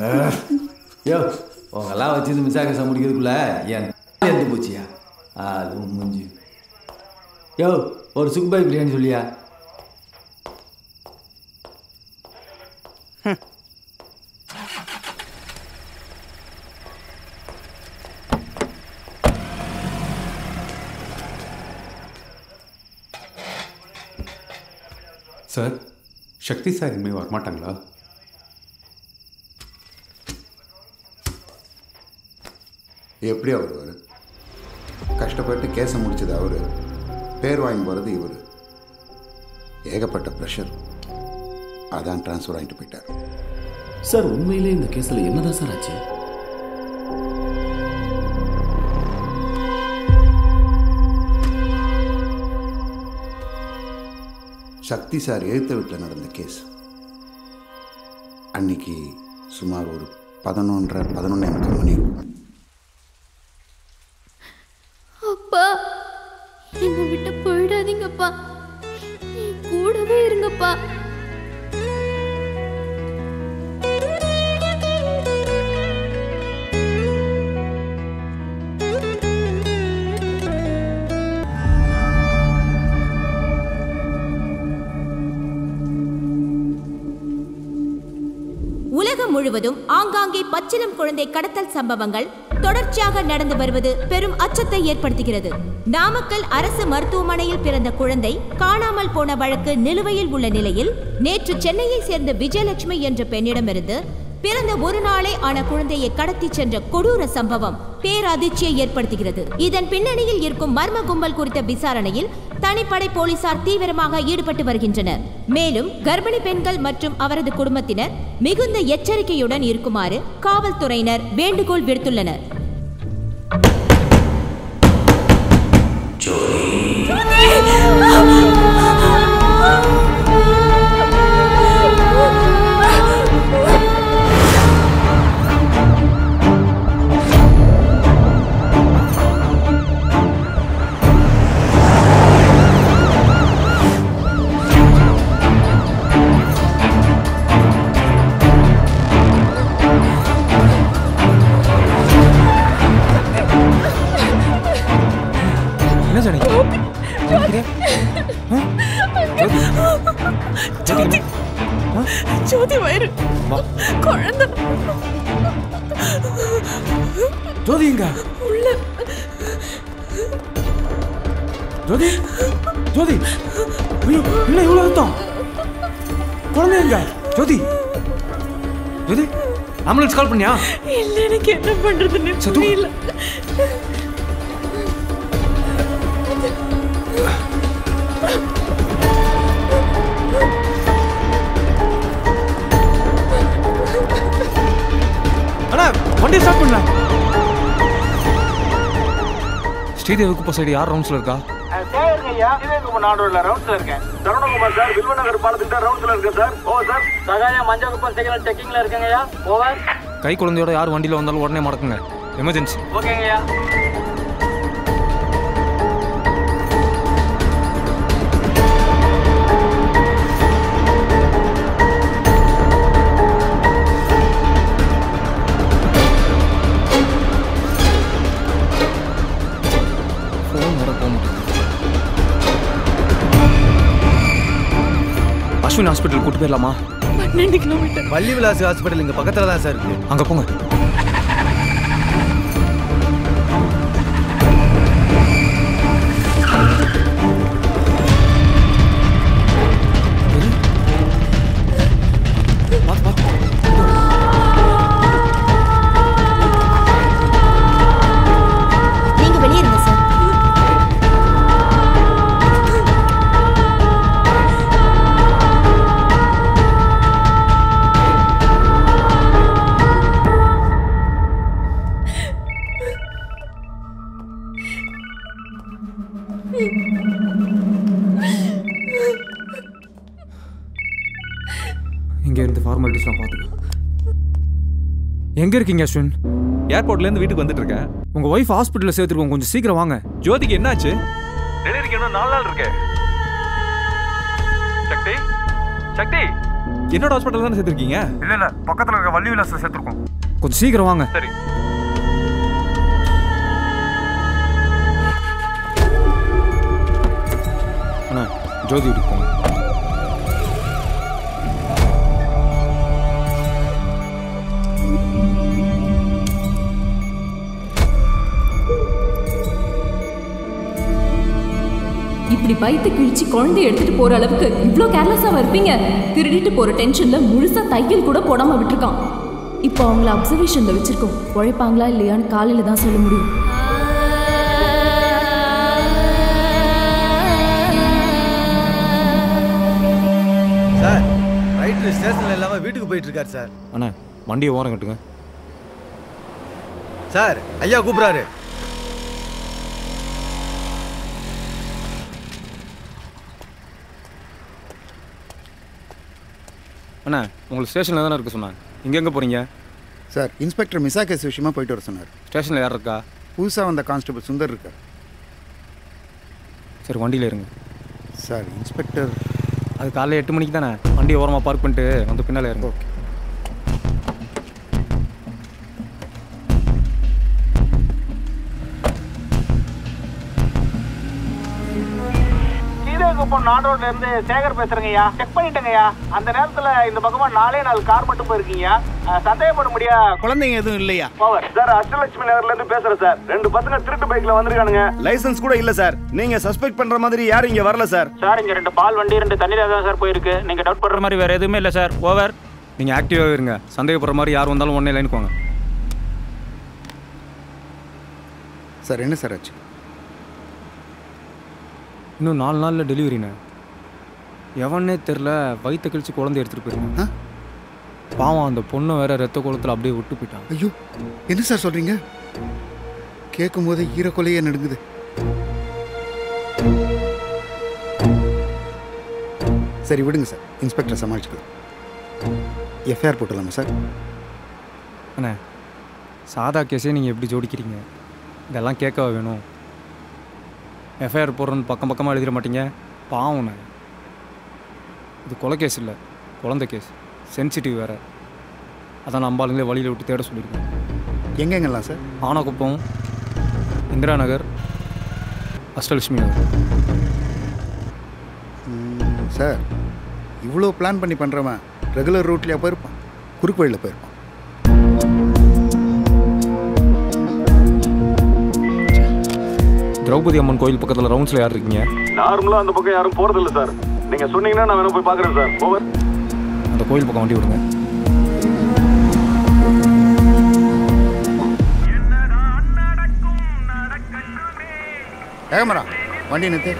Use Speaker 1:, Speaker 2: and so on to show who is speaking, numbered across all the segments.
Speaker 1: யோ உங்கெல்லாம் வச்சு இந்த மிஸ்ஸா கேஸை முடிக்கிறதுக்குள்ள என் எடுத்து போச்சியா அது முடிஞ்சு யோ ஒரு சுக்குபாய் பிரியாணி சொல்லியா
Speaker 2: சார் சக்தி சார் இனிமேல் வரமாட்டாங்களா
Speaker 3: எப்படி வருவார் கஷ்டப்பட்டு கேஸை முடிச்சது அவர் பேர் வாங்கி போகிறது இவர் ஏகப்பட்ட ப்ரெஷர் அதான் ட்ரான்ஸ்ஃபர் வாங்கிட்டு போயிட்டார்
Speaker 4: சார் உண்மையிலே இந்த கேஸில் என்னதான் சார் ஆச்சு
Speaker 3: சக்தி சார் எழுத்த வீட்டில் நடந்த கேஸ் அன்னைக்கு சுமார் ஒரு பதினொன்றரை பதினொன்னே முக்கால் மணி இருக்கும்
Speaker 5: அப்பா என்னை விட்டு போயிடாதீங்கப்பா என் கூடவே இருங்கப்பா
Speaker 6: உலகம் முழுவதும் ஆங்காங்கே பச்சிலம் குழந்தை கடத்தல் சம்பவங்கள் தொடர்ச்சியாக நடந்து வருவது பெரும் அச்சத்தை ஏற்படுத்துகிறது நாமக்கல் அரசு மருத்துவமனையில் பிறந்த குழந்தை காணாமல் போன வழக்கு நிலுவையில் உள்ள நிலையில் நேற்று சென்னையை சேர்ந்த விஜயலட்சுமி என்ற பெண்ணிடமிருந்து பிறந்த ஒரு நாளே ஆன குழந்தையை கடத்தி சென்ற கொடூர சம்பவம் பேரதிர்ச்சியை ஏற்படுத்துகிறது இதன் பின்னணியில் இருக்கும் மர்ம கும்பல் குறித்த விசாரணையில் தனிப்படை போலீசார் தீவிரமாக ஈடுபட்டு வருகின்றனர் மேலும் கர்ப்பிணி பெண்கள் மற்றும் அவரது குடும்பத்தினர் மிகுந்த எச்சரிக்கையுடன் இருக்குமாறு காவல்துறையினர் வேண்டுகோள் விடுத்துள்ளனர்
Speaker 7: என்ன சொன்னீங்க
Speaker 8: ஜோதி ஜோதி வயிறு குழந்தை
Speaker 7: ஜோதி எங்க
Speaker 8: உள்ள
Speaker 7: ஜோதி ஜோதி ஐயோ என்ன இவ்வளோ அர்த்தம் குழந்தை எங்க ஜோதி ஜோதி ஆம்புலன்ஸ் கால் பண்ணியா
Speaker 8: இல்ல எனக்கு என்ன பண்றதுன்னு புரியல
Speaker 7: அண்ணா வண்டி ஸ்டார்ட் பண்ணல ஸ்ரீதேவி குப்பை சைடு யார் ரவுண்ட்ஸ்ல இருக்கா
Speaker 9: சேருங்க ஐயா சிவகுமார் நாடோட ரவுண்ட்ஸ்ல இருக்கேன் சரவணகுமார் சார் வில்வநகர் பாலத்துக்கு தான் ரவுண்ட்ஸ்ல இருக்கேன் sir oh sir Sagayam Manjakuppam signal செக்கிங்ல இருக்கேங்க ஐயா ஓவர்
Speaker 7: கை குழந்தையோட யார் வண்டியில் வந்தாலும் உடனே மடக்குங்க எமர்ஜென்சி
Speaker 9: ஓகேங்க ஐயா
Speaker 7: ஃபோன் வர போக மாட்டேங்குது அஸ்வின் ஹாஸ்பிட்டல் கூட்டு போயிடலாமா
Speaker 8: பன்னெண்டு கிலோமீட்டர்
Speaker 1: பள்ளி விலாஸ் ஹாஸ்பிட்டல் இங்கே பக்கத்தில் தான் சார் இருக்கு
Speaker 7: அங்கே போங்க
Speaker 6: நீங்க வெளியே இருங்க சார்
Speaker 7: இங்கே இருந்து ஃபார்மாலிட்டிஸ்லாம் பார்த்துக்கோ எங்கே இருக்கீங்க அஸ்வின்
Speaker 10: ஏர்போர்ட்லேருந்து வீட்டுக்கு வந்துட்டு இருக்கேன்
Speaker 7: உங்கள் ஒய்ஃப் ஹாஸ்பிட்டலில் சேர்த்துருக்கோம் கொஞ்சம் சீக்கிரம் வாங்க
Speaker 10: ஜோதிக்கு என்னாச்சு டெலிவரிக்கு இன்னும் நாலு நாள் இருக்கு சக்தி சக்தி என்னோட ஹாஸ்பிட்டல் தானே சேர்த்துருக்கீங்க
Speaker 7: இல்ல இல்ல பக்கத்துல இருக்க வள்ளி விலாச சேர்த்துருக்கோம் கொஞ்சம் சீக்கிரம் வாங்க சரி அண்ணா ஜோதி வீட்டுக்கு போங்க
Speaker 8: இப்படி வயிற்று கிழிச்சு குழந்தைய எடுத்துட்டு போற அளவுக்கு இவ்ளோ கேர்லெஸ்ஸாக இருப்பீங்க திருடிட்டு போற டென்ஷன்ல முழுசா தையல் கூட போடாம விட்டுருக்கான் இப்போ அவங்கள அப்சர்வேஷன்ல வச்சிருக்கோம் உழைப்பாங்களா இல்லையான்னு காலையில தான் சொல்ல முடியும்
Speaker 1: சார் ரைட்டு ஸ்டேஷனில் இல்லாமல் வீட்டுக்கு போயிட்டு இருக்காரு சார்
Speaker 7: அண்ணா வண்டியை ஓரம் கட்டுங்க
Speaker 1: சார் ஐயா கூப்பிட்றாரு
Speaker 7: அண்ணா உங்களுக்கு ஸ்டேஷனில் தானே இருக்க சொன்னாங்க இங்கே எங்கே போகிறீங்க
Speaker 3: சார் இன்ஸ்பெக்டர் மிசா கேஸ் விஷயமா போயிட்டு வர சொன்னார்
Speaker 7: ஸ்டேஷனில் யார் இருக்கா
Speaker 3: புதுசாக வந்த கான்ஸ்டபிள் சுந்தர் இருக்கார்
Speaker 7: சரி வண்டியில் இருங்க
Speaker 3: சார் இன்ஸ்பெக்டர்
Speaker 7: அது காலைல எட்டு மணிக்கு தானே வண்டியை ஓரமாக பார்க் பண்ணிட்டு வந்து பின்னால் இருங்க
Speaker 3: ஓகே
Speaker 9: கீழகுப்பம் நாடோட்ல இருந்து சேகர் பேசுறேங்கய்யா செக் பண்ணிட்டேங்கய்யா அந்த நேரத்துல இந்த பக்கமா நாலே நாலு கார் மட்டும் போயிருக்கீங்க அஹ், சந்தேகப்பட முடியா
Speaker 11: குழந்தைங்க எதுவும் இல்லையா
Speaker 9: பவர் சார் அஷ்டலட்சுமி நகர்ல இருந்து பேசுறேன் சார் ரெண்டு பசங்க திருட்டு பைக்ல வந்திருக்கானுங்க
Speaker 11: லைசென்ஸ் கூட இல்ல சார் நீங்க சஸ்பெக்ட் பண்ற மாதிரி யாரும் இங்க வரல சார்
Speaker 9: சார் இங்க ரெண்டு பால் வண்டி ரெண்டு தண்ணீர் தான் சார் போயிருக்கு நீங்க டவுட்
Speaker 7: படுற மாதிரி வேறு எதுவுமே இல்லை சார் ஓவர் நீங்கள் ஆக்டிவாகவே இருங்க சந்தேகப்படுற மாதிரி யார் வந்தாலும் ஒன்றே லைனுக்கு வாங்க
Speaker 3: சார் என்ன சார் ஆச்சு
Speaker 7: இன்னும் நாலு நாளில் டெலிவரிண்ணே எவனே தெரில வயிற்ற கழிச்சு குழந்தை எடுத்துகிட்டு போயிருங்க பாவம் அந்த பொண்ணு வேற ரத்த குளத்தில் அப்படியே விட்டு போயிட்டான்
Speaker 3: ஐயோ என்ன சார் சொல்கிறீங்க கேட்கும் போது ஈரக்கொலையே நடுங்குது சரி விடுங்க சார் இன்ஸ்பெக்டர் சமாளிச்சுக்கலாம் எஃப்ஐஆர் போட்டுடலாமா சார்
Speaker 7: அண்ணே சாதா கேஸே நீங்கள் எப்படி ஜோடிக்கிறீங்க இதெல்லாம் கேட்கவா வேணும் எஃப்ஐஆர் போடுறோன்னு பக்கம் பக்கமாக எழுதிட மாட்டீங்க பாவம்ண்ணே இது கொலை கேஸ் இல்லை குழந்தை கேஸ் சென்சிட்டிவ் வேறு அதான் நம்ம ஆளுங்களே வழியில் விட்டு தேட சொல்லியிருக்கோம்
Speaker 3: எங்கெங்கெல்லாம் சார்
Speaker 7: ஆனக்குப்பம் இந்திரா நகர் அஷ்டலட்சுமி நகர்
Speaker 3: ம், சார் இவ்வளோ பிளான் பண்ணி பண்ணுறவன் ரெகுலர் ரூட்லேயே போயிருப்பான் குறுக்கு வழியில் போயிருப்பான்
Speaker 7: திரௌபதி அம்மன் கோயில் பக்கத்தில் ரவுண்ட்ஸில் யார் இருக்கீங்க
Speaker 9: நார்மலா அந்த பக்கம் யாரும் போறது இல்ல சார் நீங்க சொன்னீங்கன்னா நான் வேணா போய் பாக்குறேன் சார் ஓவர்
Speaker 7: அந்த கோயில் பக்கம் வண்டி விடுங்க
Speaker 3: கேமரா வண்டி நிறுத்து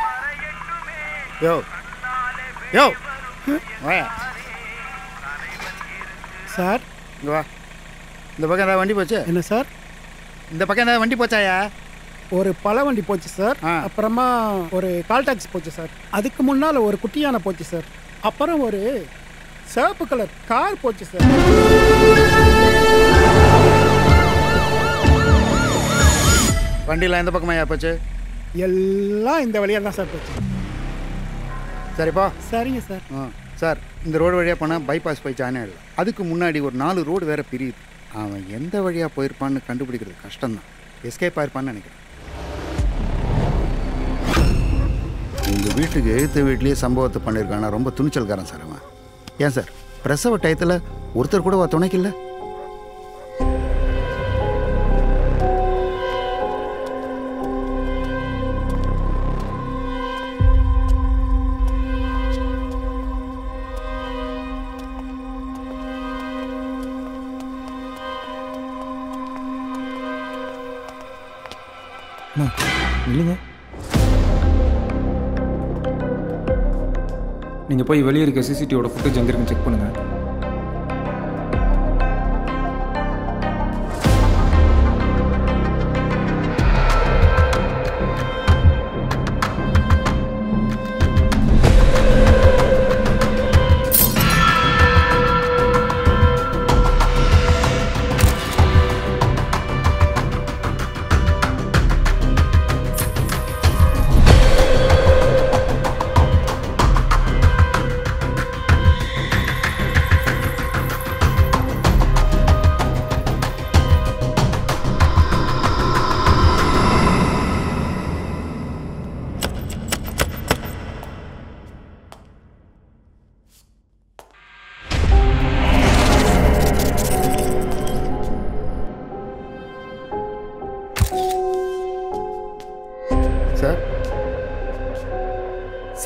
Speaker 3: யோ யோ வாயா
Speaker 11: சார்
Speaker 3: இங்க வா இந்த பக்கம் ஏதாவது வண்டி போச்சு
Speaker 11: என்ன சார்
Speaker 3: இந்த பக்கம் ஏதாவது வண்டி போச்சாயா
Speaker 11: ஒரு பழ வண்டி போச்சு சார்
Speaker 3: ஆ.
Speaker 11: அப்புறமா ஒரு கால் டாக்ஸி போச்சு சார் அதுக்கு முன்னால் ஒரு குட்டியான போச்சு சார் அப்புறம் ஒரு சிவப்பு கலர் கார் போச்சு சார்
Speaker 3: வண்டியில் எந்த பக்கமாயா போச்சு
Speaker 11: எல்லாம் இந்த வழியாக தான் சார் போச்சு
Speaker 3: சரிப்பா
Speaker 11: சரிங்க சார்
Speaker 3: ஆ சார் இந்த ரோடு வழியாக போனால் பைபாஸ் போய் ஜாயின் ஆகிடலாம் அதுக்கு முன்னாடி ஒரு நாலு ரோடு வேற பிரியுது அவன் எந்த வழியாக போயிருப்பான்னு கண்டுபிடிக்கிறது கஷ்டம்தான் எஸ்கேப் ஆயிருப்பான்னு நினைக்கிறேன் உங்கள் வீட்டுக்கு எழுத்து வீட்லேயே சம்பவத்தை பண்ணியிருக்கானா ரொம்ப துணிச்சல்காரன் சார் அவன் ஏன் சார் பிரசவ டயத்தில் ஒருத்தர் கூட துணைக்கு இல்லை
Speaker 7: அண்ணா இல்லைங்க நீங்கள் போய் வெளியே இருக்க சிசிடிவியோட ஃபுட்டேஜ் எங்கே இருக்குன்னு செக் பண்ணுங்கள்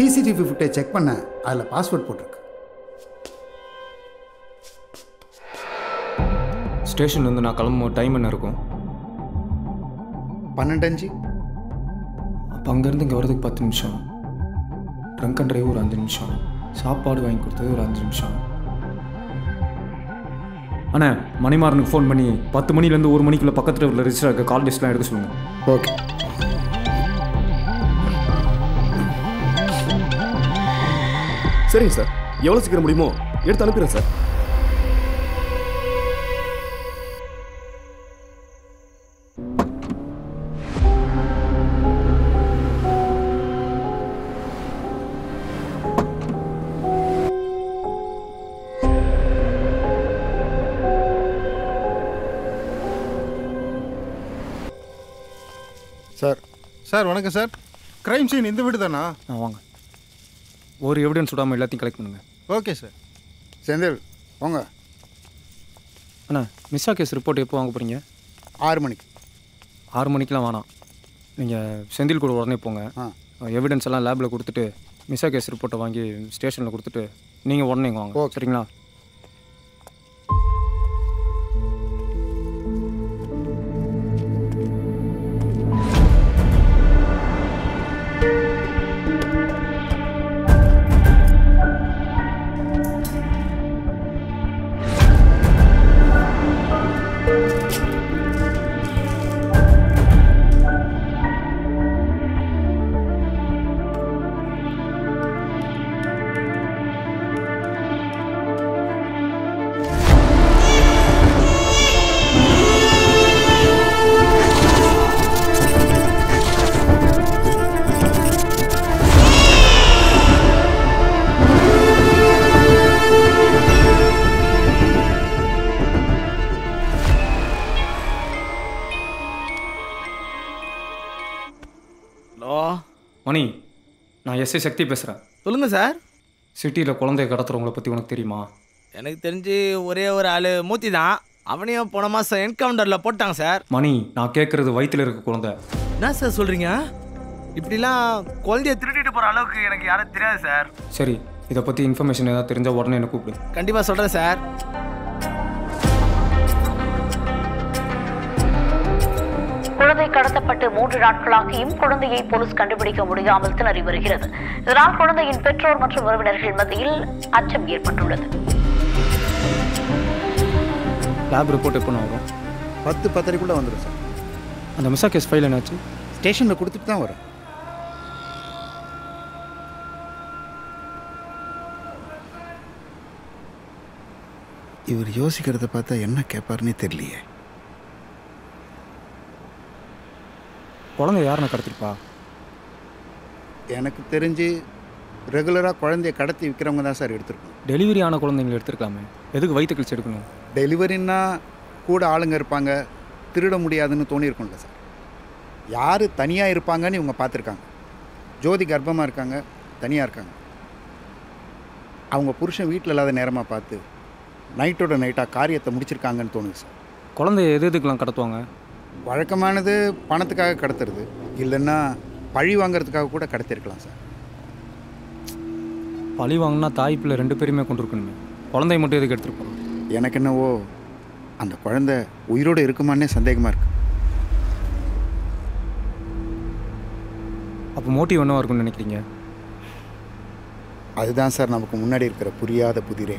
Speaker 3: சிசிடிவி ஃபுட்டேஜ் செக் பண்ண அதில் பாஸ்வேர்ட் போட்டிருக்கு
Speaker 7: ஸ்டேஷன்லேருந்து நான் கிளம்பும் டைம் என்ன இருக்கும்
Speaker 3: பன்னெண்டு அஞ்சு
Speaker 7: அப்போ அங்கேருந்து இங்கே வரதுக்கு பத்து நிமிஷம் ட்ரங்க் அண்ட் டிரைவ் ஒரு அஞ்சு நிமிஷம் சாப்பாடு வாங்கி கொடுத்தது ஒரு அஞ்சு நிமிஷம் அண்ணா மணிமாறனுக்கு ஃபோன் பண்ணி பத்து மணிலேருந்து ஒரு மணிக்குள்ள பக்கத்தில் உள்ள ரிஜிஸ்டர் இருக்க கால் லிஸ்ட்லாம் எடுக்க சொல்லுங்கள்
Speaker 3: ஓகே
Speaker 4: சரிங்க சார் எவ்வளோ சீக்கிரம் முடியுமோ எடுத்து அனுப்பிடுறேன் சார்
Speaker 3: சார்
Speaker 11: சார் வணக்கம் சார் கிரைம் சீன் இந்த வீடு தானா
Speaker 7: ஆ வாங்க ஒரு எவிடன்ஸ் விடாமல் எல்லாத்தையும் கலெக்ட் பண்ணுங்கள்
Speaker 11: ஓகே சார்
Speaker 3: செந்தில் போங்க
Speaker 7: அண்ணா மிஸ்ஸா கேஸ் ரிப்போர்ட் எப்போ வாங்க போகிறீங்க
Speaker 3: ஆறு மணிக்கு
Speaker 7: ஆறு மணிக்கெலாம் வேணாம் நீங்கள் செந்தில் கூட உடனே போங்க எவிடன்ஸ் எல்லாம் லேபில் கொடுத்துட்டு மிஸ்ஸா கேஸ் ரிப்போர்ட்டை வாங்கி ஸ்டேஷனில் கொடுத்துட்டு நீங்கள் உடனே இங்க வாங்க சரிங்களா
Speaker 12: ஹலோ
Speaker 7: மணி நான் எஸ்ஐ சக்தி பேசுகிறேன்
Speaker 12: சொல்லுங்க சார்
Speaker 7: சிட்டியில் குழந்தைய கடத்துறவங்கள பற்றி உனக்கு தெரியுமா
Speaker 12: எனக்கு தெரிஞ்சு ஒரே ஒரு ஆள் மூர்த்தி தான் அவனையும் போன மாதம் என்கவுண்டரில் போட்டாங்க சார்
Speaker 7: மணி நான் கேட்குறது வயித்துல இருக்க குழந்தை
Speaker 12: என்ன சார் சொல்கிறீங்க இப்படிலாம் குழந்தைய திருடிட்டு போகிற அளவுக்கு எனக்கு யாரும் தெரியாது சார்
Speaker 7: சரி இதை பற்றி இன்ஃபர்மேஷன் ஏதாவது தெரிஞ்சால் உடனே என்ன கூப்பிடு
Speaker 12: கண்டிப்பாக சொல்கிறேன் சார்
Speaker 13: குழந்தை கடத்தப்பட்டு மூன்று நாட்களாகியும் குழந்தையை போலீஸ் கண்டுபிடிக்க முடியாமல் திணறி வருகிறது இதனால் குழந்தையின் பெற்றோர் மற்றும் உறவினர்கள் மத்தியில் அச்சம் ஏற்பட்டுள்ளது
Speaker 7: லேப் ரிப்போர்ட் எப்போ வரும்
Speaker 3: பத்து பத்தரைக்குள்ளே வந்துடும் சார்
Speaker 7: அந்த மிஸ்ஸா கேஸ் ஃபைல் என்னாச்சு
Speaker 3: ஸ்டேஷனில் கொடுத்துட்டு தான் வரும் இவர் யோசிக்கிறத பார்த்தா என்ன கேட்பாருன்னே தெரியலையே
Speaker 7: குழந்தை யாருன்னு கடத்திருப்பா
Speaker 3: எனக்கு தெரிஞ்சு ரெகுலராக குழந்தைய கடத்தி விற்கிறவங்க தான் சார் எடுத்திருக்கணும்
Speaker 7: டெலிவரி ஆன குழந்தைங்களை எடுத்துருக்கலாமே எதுக்கு வயிற்று கழிச்சு எடுக்கணும்
Speaker 3: டெலிவரின்னா கூட ஆளுங்க இருப்பாங்க திருட முடியாதுன்னு தோணியிருக்கும்ல சார் யார் தனியாக இருப்பாங்கன்னு இவங்க பார்த்துருக்காங்க ஜோதி கர்ப்பமாக இருக்காங்க தனியாக இருக்காங்க அவங்க புருஷன் வீட்டில் இல்லாத நேரமாக பார்த்து நைட்டோட நைட்டாக காரியத்தை முடிச்சிருக்காங்கன்னு தோணுது சார்
Speaker 7: குழந்தைய எது எதுக்கெலாம் கடத்துவாங்க
Speaker 3: வழக்கமானது பணத்துக்காக கடத்துறது இல்லைன்னா பழி வாங்குறதுக்காக கூட கடத்திருக்கலாம் சார்
Speaker 7: பழி வாங்கினா தாய் பிள்ளை ரெண்டு பேருமே கொண்டு இருக்கணுமே குழந்தைய மட்டும் எதுக்கு எடுத்துருப்போம்
Speaker 3: எனக்கு என்னவோ அந்த குழந்தை உயிரோடு இருக்குமான்னே சந்தேகமாக இருக்கு
Speaker 7: அப்போ மோட்டிவ் என்னவா இருக்கும்னு நினைக்கிறீங்க
Speaker 3: அதுதான் சார் நமக்கு முன்னாடி இருக்கிற புரியாத புதிரே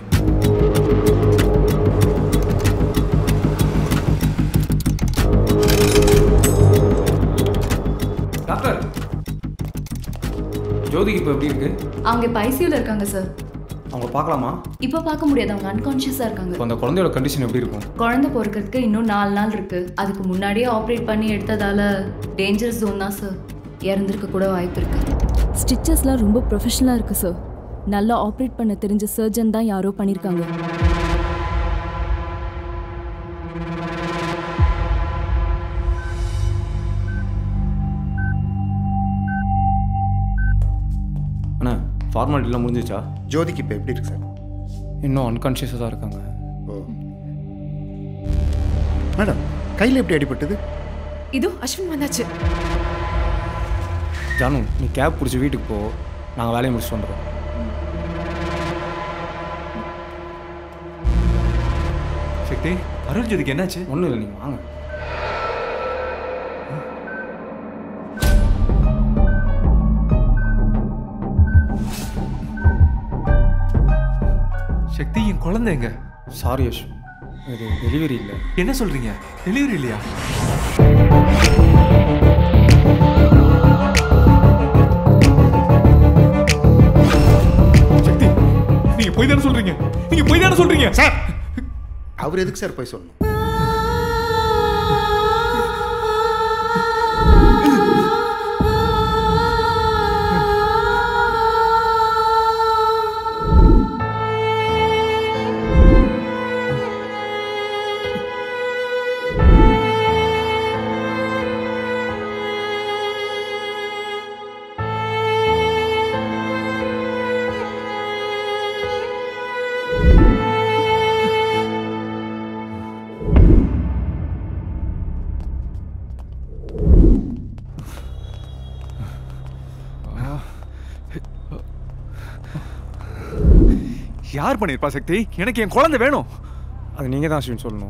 Speaker 7: டாக்டர் ஜோதிக்கு இப்போ எப்படி இருக்கு
Speaker 8: அவங்க இப்போ ஐசியூவில் இருக்காங்க சார்
Speaker 7: அவங்க பார்க்கலாமா
Speaker 8: இப்போ பார்க்க முடியாது அவங்க அன்கான்ஷியஸாக இருக்காங்க
Speaker 7: இப்போ அந்த குழந்தையோட கண்டிஷன் எப்படி இருக்கும்
Speaker 8: குழந்தை பிறக்கிறதுக்கு இன்னும் நாலு நாள் இருக்கு அதுக்கு முன்னாடியே ஆப்ரேட் பண்ணி எடுத்ததால டேஞ்சரஸ் ஜோன் தான் சார் இறந்திருக்க கூட வாய்ப்பு இருக்கு
Speaker 14: ஸ்டிச்சஸ்லாம் ரொம்ப ப்ரொஃபஷனலாக இருக்குது சார் நல்லா ஆப்ரேட் பண்ண தெரிஞ்ச சர்ஜன் தான் யாரோ பண்ணியிருக்காங்க
Speaker 7: அண்ணா ஃபார்மாலிட்டிலாம் முடிஞ்சிச்சா
Speaker 3: ஜோதிக்கு இப்போ எப்படி இருக்கு சார்
Speaker 7: இன்னும் அன்கான்ஷியஸாக தான் இருக்காங்க
Speaker 3: ஓ மேடம் கையில் எப்படி அடிபட்டது
Speaker 15: இதோ அஸ்வின் வந்தாச்சு
Speaker 7: ஜானு நீ கேப் பிடிச்சி வீட்டுக்கு போ நாங்கள் வேலையை முடிச்சுட்டு வந்துடுறோம்
Speaker 10: சக்தி அருள் ஜோதிக்கு என்னாச்சு
Speaker 7: ஒன்றும் இல்லை நீங்கள் வாங்க
Speaker 10: சக்தி என் குழந்தை எங்க
Speaker 7: சாரி யஷ் இது டெலிவரி இல்லை
Speaker 10: என்ன சொல்றீங்க டெலிவரி இல்லையா சக்தி நீங்க போய் தானே சொல்றீங்க நீங்க போய் தானே சொல்றீங்க
Speaker 3: சார் அவர் எதுக்கு சார் போய் சொல்லணும்
Speaker 10: யார் பண்ணிருப்பா சக்தி எனக்கு என் குழந்தை வேணும்
Speaker 7: அது நீங்கள் தான் அஸ்வின் சொல்லணும்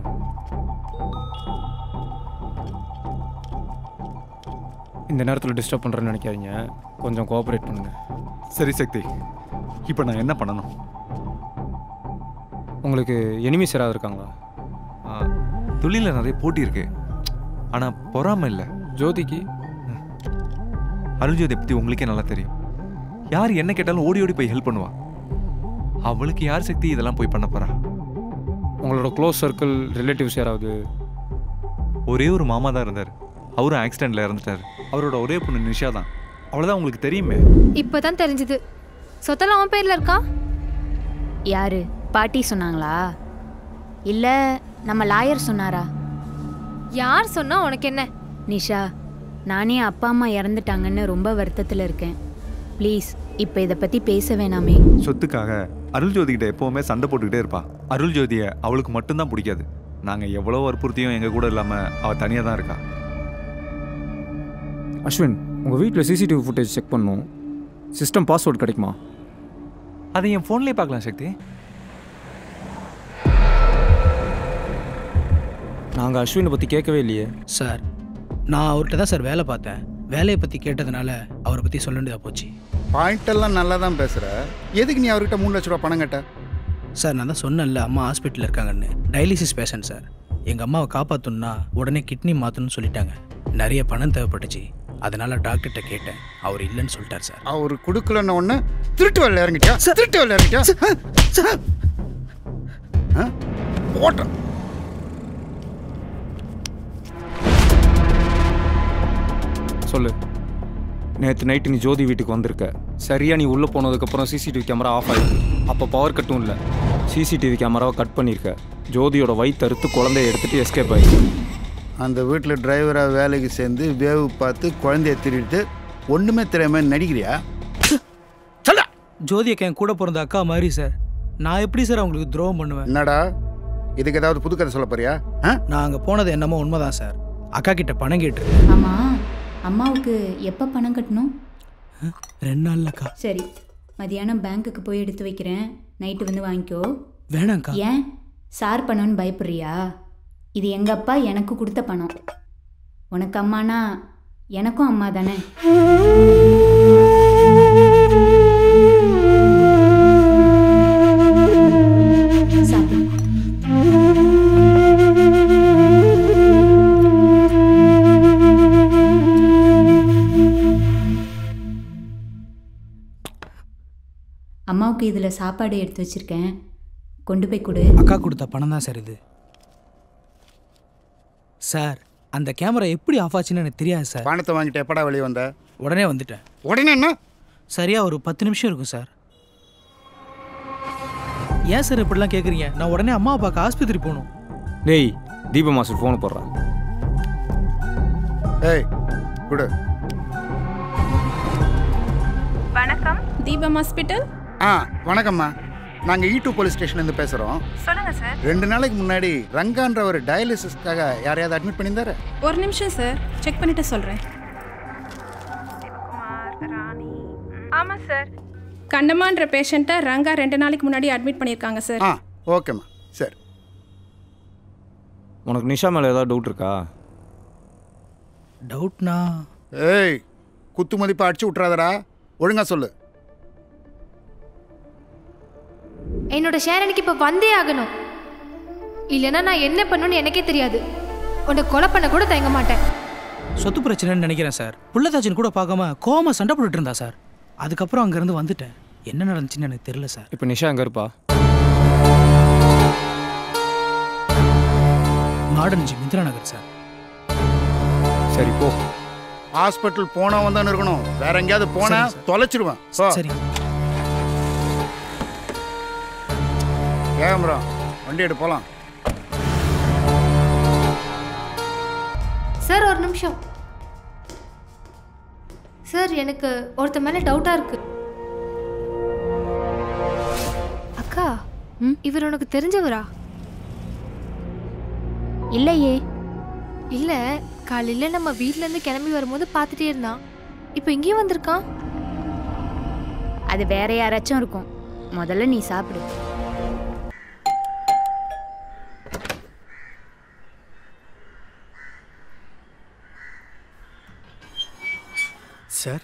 Speaker 7: இந்த நேரத்தில் டிஸ்டர்ப் பண்ணுறேன்னு நினைக்காதீங்க கொஞ்சம் கோஆப்ரேட் பண்ணுங்க
Speaker 10: சரி சக்தி இப்போ நான் என்ன பண்ணணும்
Speaker 7: உங்களுக்கு எனிமிஸ் யாராவது இருக்காங்களா
Speaker 10: தொழிலில் நிறைய போட்டி இருக்கு ஆனா பொறாம இல்லை
Speaker 7: ஜோதிக்கு
Speaker 10: அருள் ஜோதி பத்தி உங்களுக்கே நல்லா தெரியும் யார் என்ன கேட்டாலும் ஓடி ஓடி போய் ஹெல்ப் பண்ணுவா அவளுக்கு யார் சக்தி இதெல்லாம் போய் பண்ண போறா
Speaker 7: உங்களோட க்ளோஸ் சர்க்கிள் ரிலேட்டிவ்ஸ் யாராவது
Speaker 10: ஒரே ஒரு மாமா தான் இருந்தார் அவரும் ஆக்சிடென்ட்ல இறந்துட்டார் அவரோட ஒரே பொண்ணு நிஷா தான் அவ்வளோதான் உங்களுக்கு தெரியுமே
Speaker 5: இப்போதான் தெரிஞ்சது சொத்தெல்லாம் அவன் பேர்ல இருக்கா
Speaker 15: யாரு பாட்டி சொன்னாங்களா இல்ல நம்ம லாயர் சொன்னாரா
Speaker 5: யார் சொன்னா உனக்கு என்ன
Speaker 15: நிஷா நானே அப்பா அம்மா இறந்துட்டாங்கன்னு ரொம்ப வருத்தத்தில் இருக்கேன் ப்ளீஸ் இப்போ இதை பற்றி பேச வேணாமே
Speaker 10: சொத்துக்காக அருள் ஜோதி கிட்ட எப்பவுமே சண்டை போட்டுக்கிட்டே இருப்பா அருள் ஜோதியை அவளுக்கு மட்டும்தான் பிடிக்காது நாங்க எவ்வளோ வற்புறுத்தியும் எங்க கூட இல்லாம அவ தனியா தான் இருக்கா
Speaker 7: அஸ்வின் உங்கள் வீட்டில் சிசிடிவி ஃபுட்டேஜ் செக் பண்ணணும் சிஸ்டம் பாஸ்வேர்ட் கிடைக்குமா
Speaker 10: அதை என் ஃபோன்லேயே பார்க்கலாம் சக்தி
Speaker 7: நாங்கள் அஸ்வினை பற்றி கேட்கவே இல்லையே
Speaker 12: சார் நான் அவர்கிட்ட தான் சார் வேலை பார்த்தேன் வேலையை பற்றி கேட்டதுனால அவரை பற்றி சொல்ல வேண்டியதாக போச்சு
Speaker 3: பாயிண்ட் எல்லாம் நல்லா தான் பேசுற எதுக்கு நீ அவர்கிட்ட மூணு லட்ச ரூபா பணம் கேட்ட
Speaker 12: சார் நான் தான் சொன்னேன்ல அம்மா ஹாஸ்பிட்டலில் இருக்காங்கன்னு டயாலிசிஸ் பேஷண்ட் சார் எங்கள் அம்மாவை காப்பாற்றணும்னா உடனே கிட்னி மாற்றணும்னு சொல்லிட்டாங்க நிறைய பணம் தேவைப்பட்டுச்சு அதனால டாக்டர்கிட்ட கேட்டேன் அவர் இல்லைன்னு சொல்லிட்டார் சார்
Speaker 3: அவர் கொடுக்கலன்ன உடனே திருட்டு வேலை இறங்கிட்டியா திருட்டு வேலை இறங்கிட்டியா ஆ? போட்டேன்
Speaker 7: சொல்லு நேற்று நைட்டு நீ ஜோதி வீட்டுக்கு வந்திருக்க சரியா நீ உள்ளே போனதுக்கப்புறம் சிசிடிவி கேமரா ஆஃப் ஆயிருக்கு அப்போ பவர் கட்டும் இல்லை சிசிடிவி கேமராவை கட் பண்ணியிருக்க ஜோதியோட வயிற்று அறுத்து குழந்தைய எடுத்துட்டு எஸ்கேப் ஆயிருக்கு
Speaker 3: அந்த வீட்டில் டிரைவராக வேலைக்கு சேர்ந்து வேவு பார்த்து குழந்தைய திருடிட்டு ஒன்றுமே தெரியாம நடிக்கிறியா
Speaker 12: ஜோதியக்கா என் கூட பிறந்த அக்கா மாதிரி சார் நான் எப்படி சார் அவங்களுக்கு துரோகம் பண்ணுவேன்
Speaker 3: என்னடா இதுக்கு ஏதாவது புது கதை சொல்ல போறியா
Speaker 12: நான் அங்கே போனது என்னமோ உண்மைதான் சார் அக்கா கிட்ட பணம் கேட்டு
Speaker 15: ஆமா அம்மாவுக்கு எப்போ பணம் கட்டணும்
Speaker 12: ரெண்டு நாள்லக்கா
Speaker 15: சரி மதியானம் பேங்க்குக்கு போய் எடுத்து வைக்கிறேன் நைட்டு வந்து வாங்கிக்கோ
Speaker 12: வேணாங்க்கா
Speaker 15: ஏன் சார் பணம்னு பயப்படுறியா இது எங்க அப்பா எனக்கு கொடுத்த பணம் உனக்கு அம்மானா எனக்கும் அம்மா தானே சாப்பிடு அம்மாவுக்கு இதில் சாப்பாடு எடுத்து வச்சிருக்கேன் கொண்டு போய் கொடு
Speaker 12: அக்கா கொடுத்த பணம் தான் சார் இது சார் அந்த கேமரா எப்படி ஆஃப் ஆச்சுன்னு எனக்கு தெரியாது சார்
Speaker 3: பணத்தை வாங்கிட்டு எப்படா வெளியே வந்த
Speaker 12: உடனே வந்துட்டேன்
Speaker 3: உடனே என்ன
Speaker 12: சரியா ஒரு பத்து நிமிஷம் இருக்கும் சார் ஏன் சார் இப்படிலாம் கேட்குறீங்க நான் உடனே அம்மா அப்பாவுக்கு ஆஸ்பத்திரி போகணும்
Speaker 7: டேய் தீப மாஸ்டர் ஃபோனை போடுறான்
Speaker 3: ஏய் கொடு
Speaker 16: வணக்கம் தீபம் ஹாஸ்பிட்டல்
Speaker 3: ஆ வணக்கம்மா நாங்கள் ஈ டூ போலீஸ் ஸ்டேஷன்லேருந்து பேசுகிறோம்
Speaker 16: சொல்லுங்க சார்
Speaker 3: ரெண்டு நாளைக்கு முன்னாடி ரங்கான்ற ஒரு டயாலிசிஸ்க்காக யாரையாவது அட்மிட் பண்ணியிருந்தாரு
Speaker 16: ஒரு நிமிஷம் சார் செக் பண்ணிட்டு சொல்றேன் ஆமா சார் கண்டமான்ற பேஷண்ட்டை ரங்கா ரெண்டு நாளைக்கு முன்னாடி அட்மிட் பண்ணியிருக்காங்க சார்
Speaker 3: ஆ ஓகேம்மா சரி
Speaker 7: உனக்கு நிஷா மேலே ஏதாவது டவுட் இருக்கா
Speaker 12: டவுட்னா
Speaker 3: ஏய் குத்து மதிப்பை அடிச்சு விட்றாதடா ஒழுங்கா சொல்லு
Speaker 5: என்னோட ஷேர் எனக்கு இப்போ வந்தே ஆகணும் இல்லைன்னா நான் என்ன பண்ணணும்னு எனக்கே தெரியாது உன்னை கொலை பண்ண கூட தயங்க மாட்டேன்
Speaker 12: சொத்து பிரச்சனைன்னு நினைக்கிறேன் சார் புள்ளதாச்சன் கூட பார்க்காம கோமா சண்டை போட்டுட்டு இருந்தா சார் அதுக்கப்புறம் அங்கேருந்து வந்துட்டேன் என்ன நடந்துச்சுன்னு எனக்கு தெரியல சார்
Speaker 7: இப்போ நிஷா எங்கே இருப்பா
Speaker 12: modern G Indira Nagar sir
Speaker 7: சரி போ
Speaker 3: ஹாஸ்பிட்டல் போனவன் தான் இருக்கணும் வேற எங்கேயாவது போனா
Speaker 12: சரி, சார்.
Speaker 3: தொலைச்சிடுவேன் போ.
Speaker 12: சரி
Speaker 3: கேமரா வண்டி எடு போலாம்
Speaker 5: சார் ஒரு நிமிஷம் சார் எனக்கு ஒருத்த மேலே டவுட்டாக இருக்கு அக்கா இவர் உனக்கு தெரிஞ்சவரா
Speaker 15: இல்லையே
Speaker 5: இல்லை காலையில் நம்ம வீட்டிலேருந்து கிளம்பி வரும்போது பார்த்துட்டே இருந்தான் இப்போ இங்கேயும் வந்திருக்கான்
Speaker 15: அது வேற யாராச்சும் இருக்கும் முதல்ல நீ சாப்பிடு
Speaker 12: சார்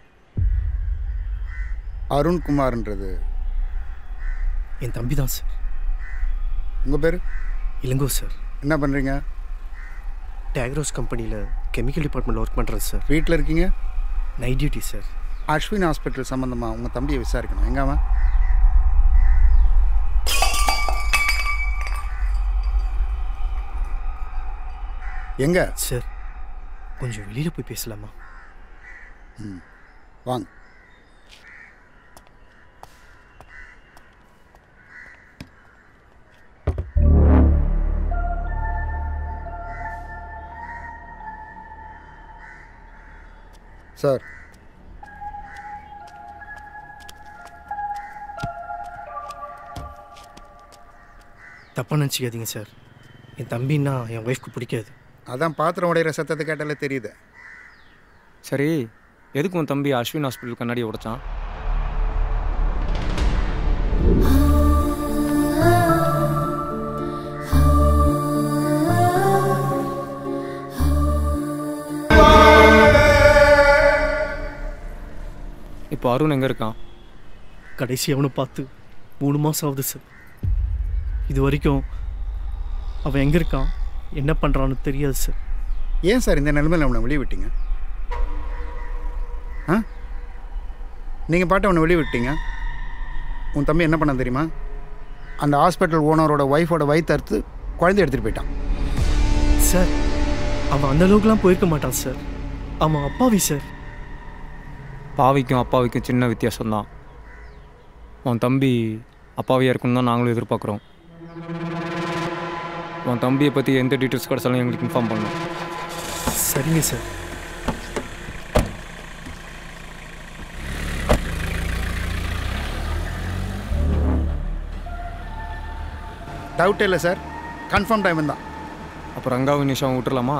Speaker 3: அருண்குமார்ன்றது
Speaker 12: என் தம்பி தான் சார்
Speaker 3: உங்கள் பேர்
Speaker 17: இளங்கோ சார்
Speaker 3: என்ன பண்ணுறீங்க
Speaker 17: டேக்ரோஸ் கம்பெனியில் கெமிக்கல் டிபார்ட்மெண்ட்டில் ஒர்க் பண்ணுறேன் சார்
Speaker 3: வீட்டில் இருக்கீங்க
Speaker 17: night duty sir
Speaker 3: Ashwin hospital சம்மந்தமாக உங்கள் தம்பியை விசாரிக்கணும் எங்க அவன் எங்க
Speaker 17: சார் கொஞ்சம் வெளியில் போய் பேசலாமா
Speaker 3: ம் வாங்க சார்
Speaker 17: தப்பாக நினச்சிக்காதீங்க சார் என் தம்பின்னா என் ஒய்ஃப்க்கு பிடிக்காது
Speaker 3: அதான் பாத்திரம் உடையிற சத்தத்தை கேட்டாலே தெரியுது
Speaker 7: சரி எதுக்கு உன் தம்பி அஸ்வின் ஹாஸ்பிட்டல் கண்ணாடி உடைச்சான் இப்போ அருண் எங்கே இருக்கான்
Speaker 17: கடைசி அவனை பார்த்து மூணு மாதம் ஆகுது சார் இது வரைக்கும் அவன் எங்கே இருக்கான் என்ன பண்ணுறான்னு தெரியாது சார்
Speaker 3: ஏன் சார் இந்த நிலைமையில் அவனை வெளியே விட்டீங்க ஆ நீங்கள் பாட்டு அவனை வெளியே விட்டீங்க உன் தம்பி என்ன பண்ண தெரியுமா அந்த ஹாஸ்பிட்டல் ஓனரோட ஒய்ஃபோட வயிற்று அறுத்து குழந்தை எடுத்துகிட்டு போயிட்டான்
Speaker 17: சார் அவன் அந்த அளவுக்குலாம் போயிருக்க மாட்டான் சார் அவன் அப்பாவி சார்
Speaker 7: பாவிக்கும் அப்பாவிக்கும் சின்ன வித்தியாசம்தான் உன் தம்பி அப்பாவியாக இருக்குன்னு தான் நாங்களும் எதிர்பார்க்குறோம் உன் தம்பியை பற்றி எந்த டீட்டெயில்ஸ் கிடச்சாலும் எங்களுக்கு இன்ஃபார்ம் பண்ணணும்
Speaker 17: சரிங்க சார்
Speaker 3: டவுட்டே இல்லை சார் கன்ஃபார்ம் டைம் தான்
Speaker 7: அப்போ ரங்காவும் நிஷாவும் விட்டுறலாமா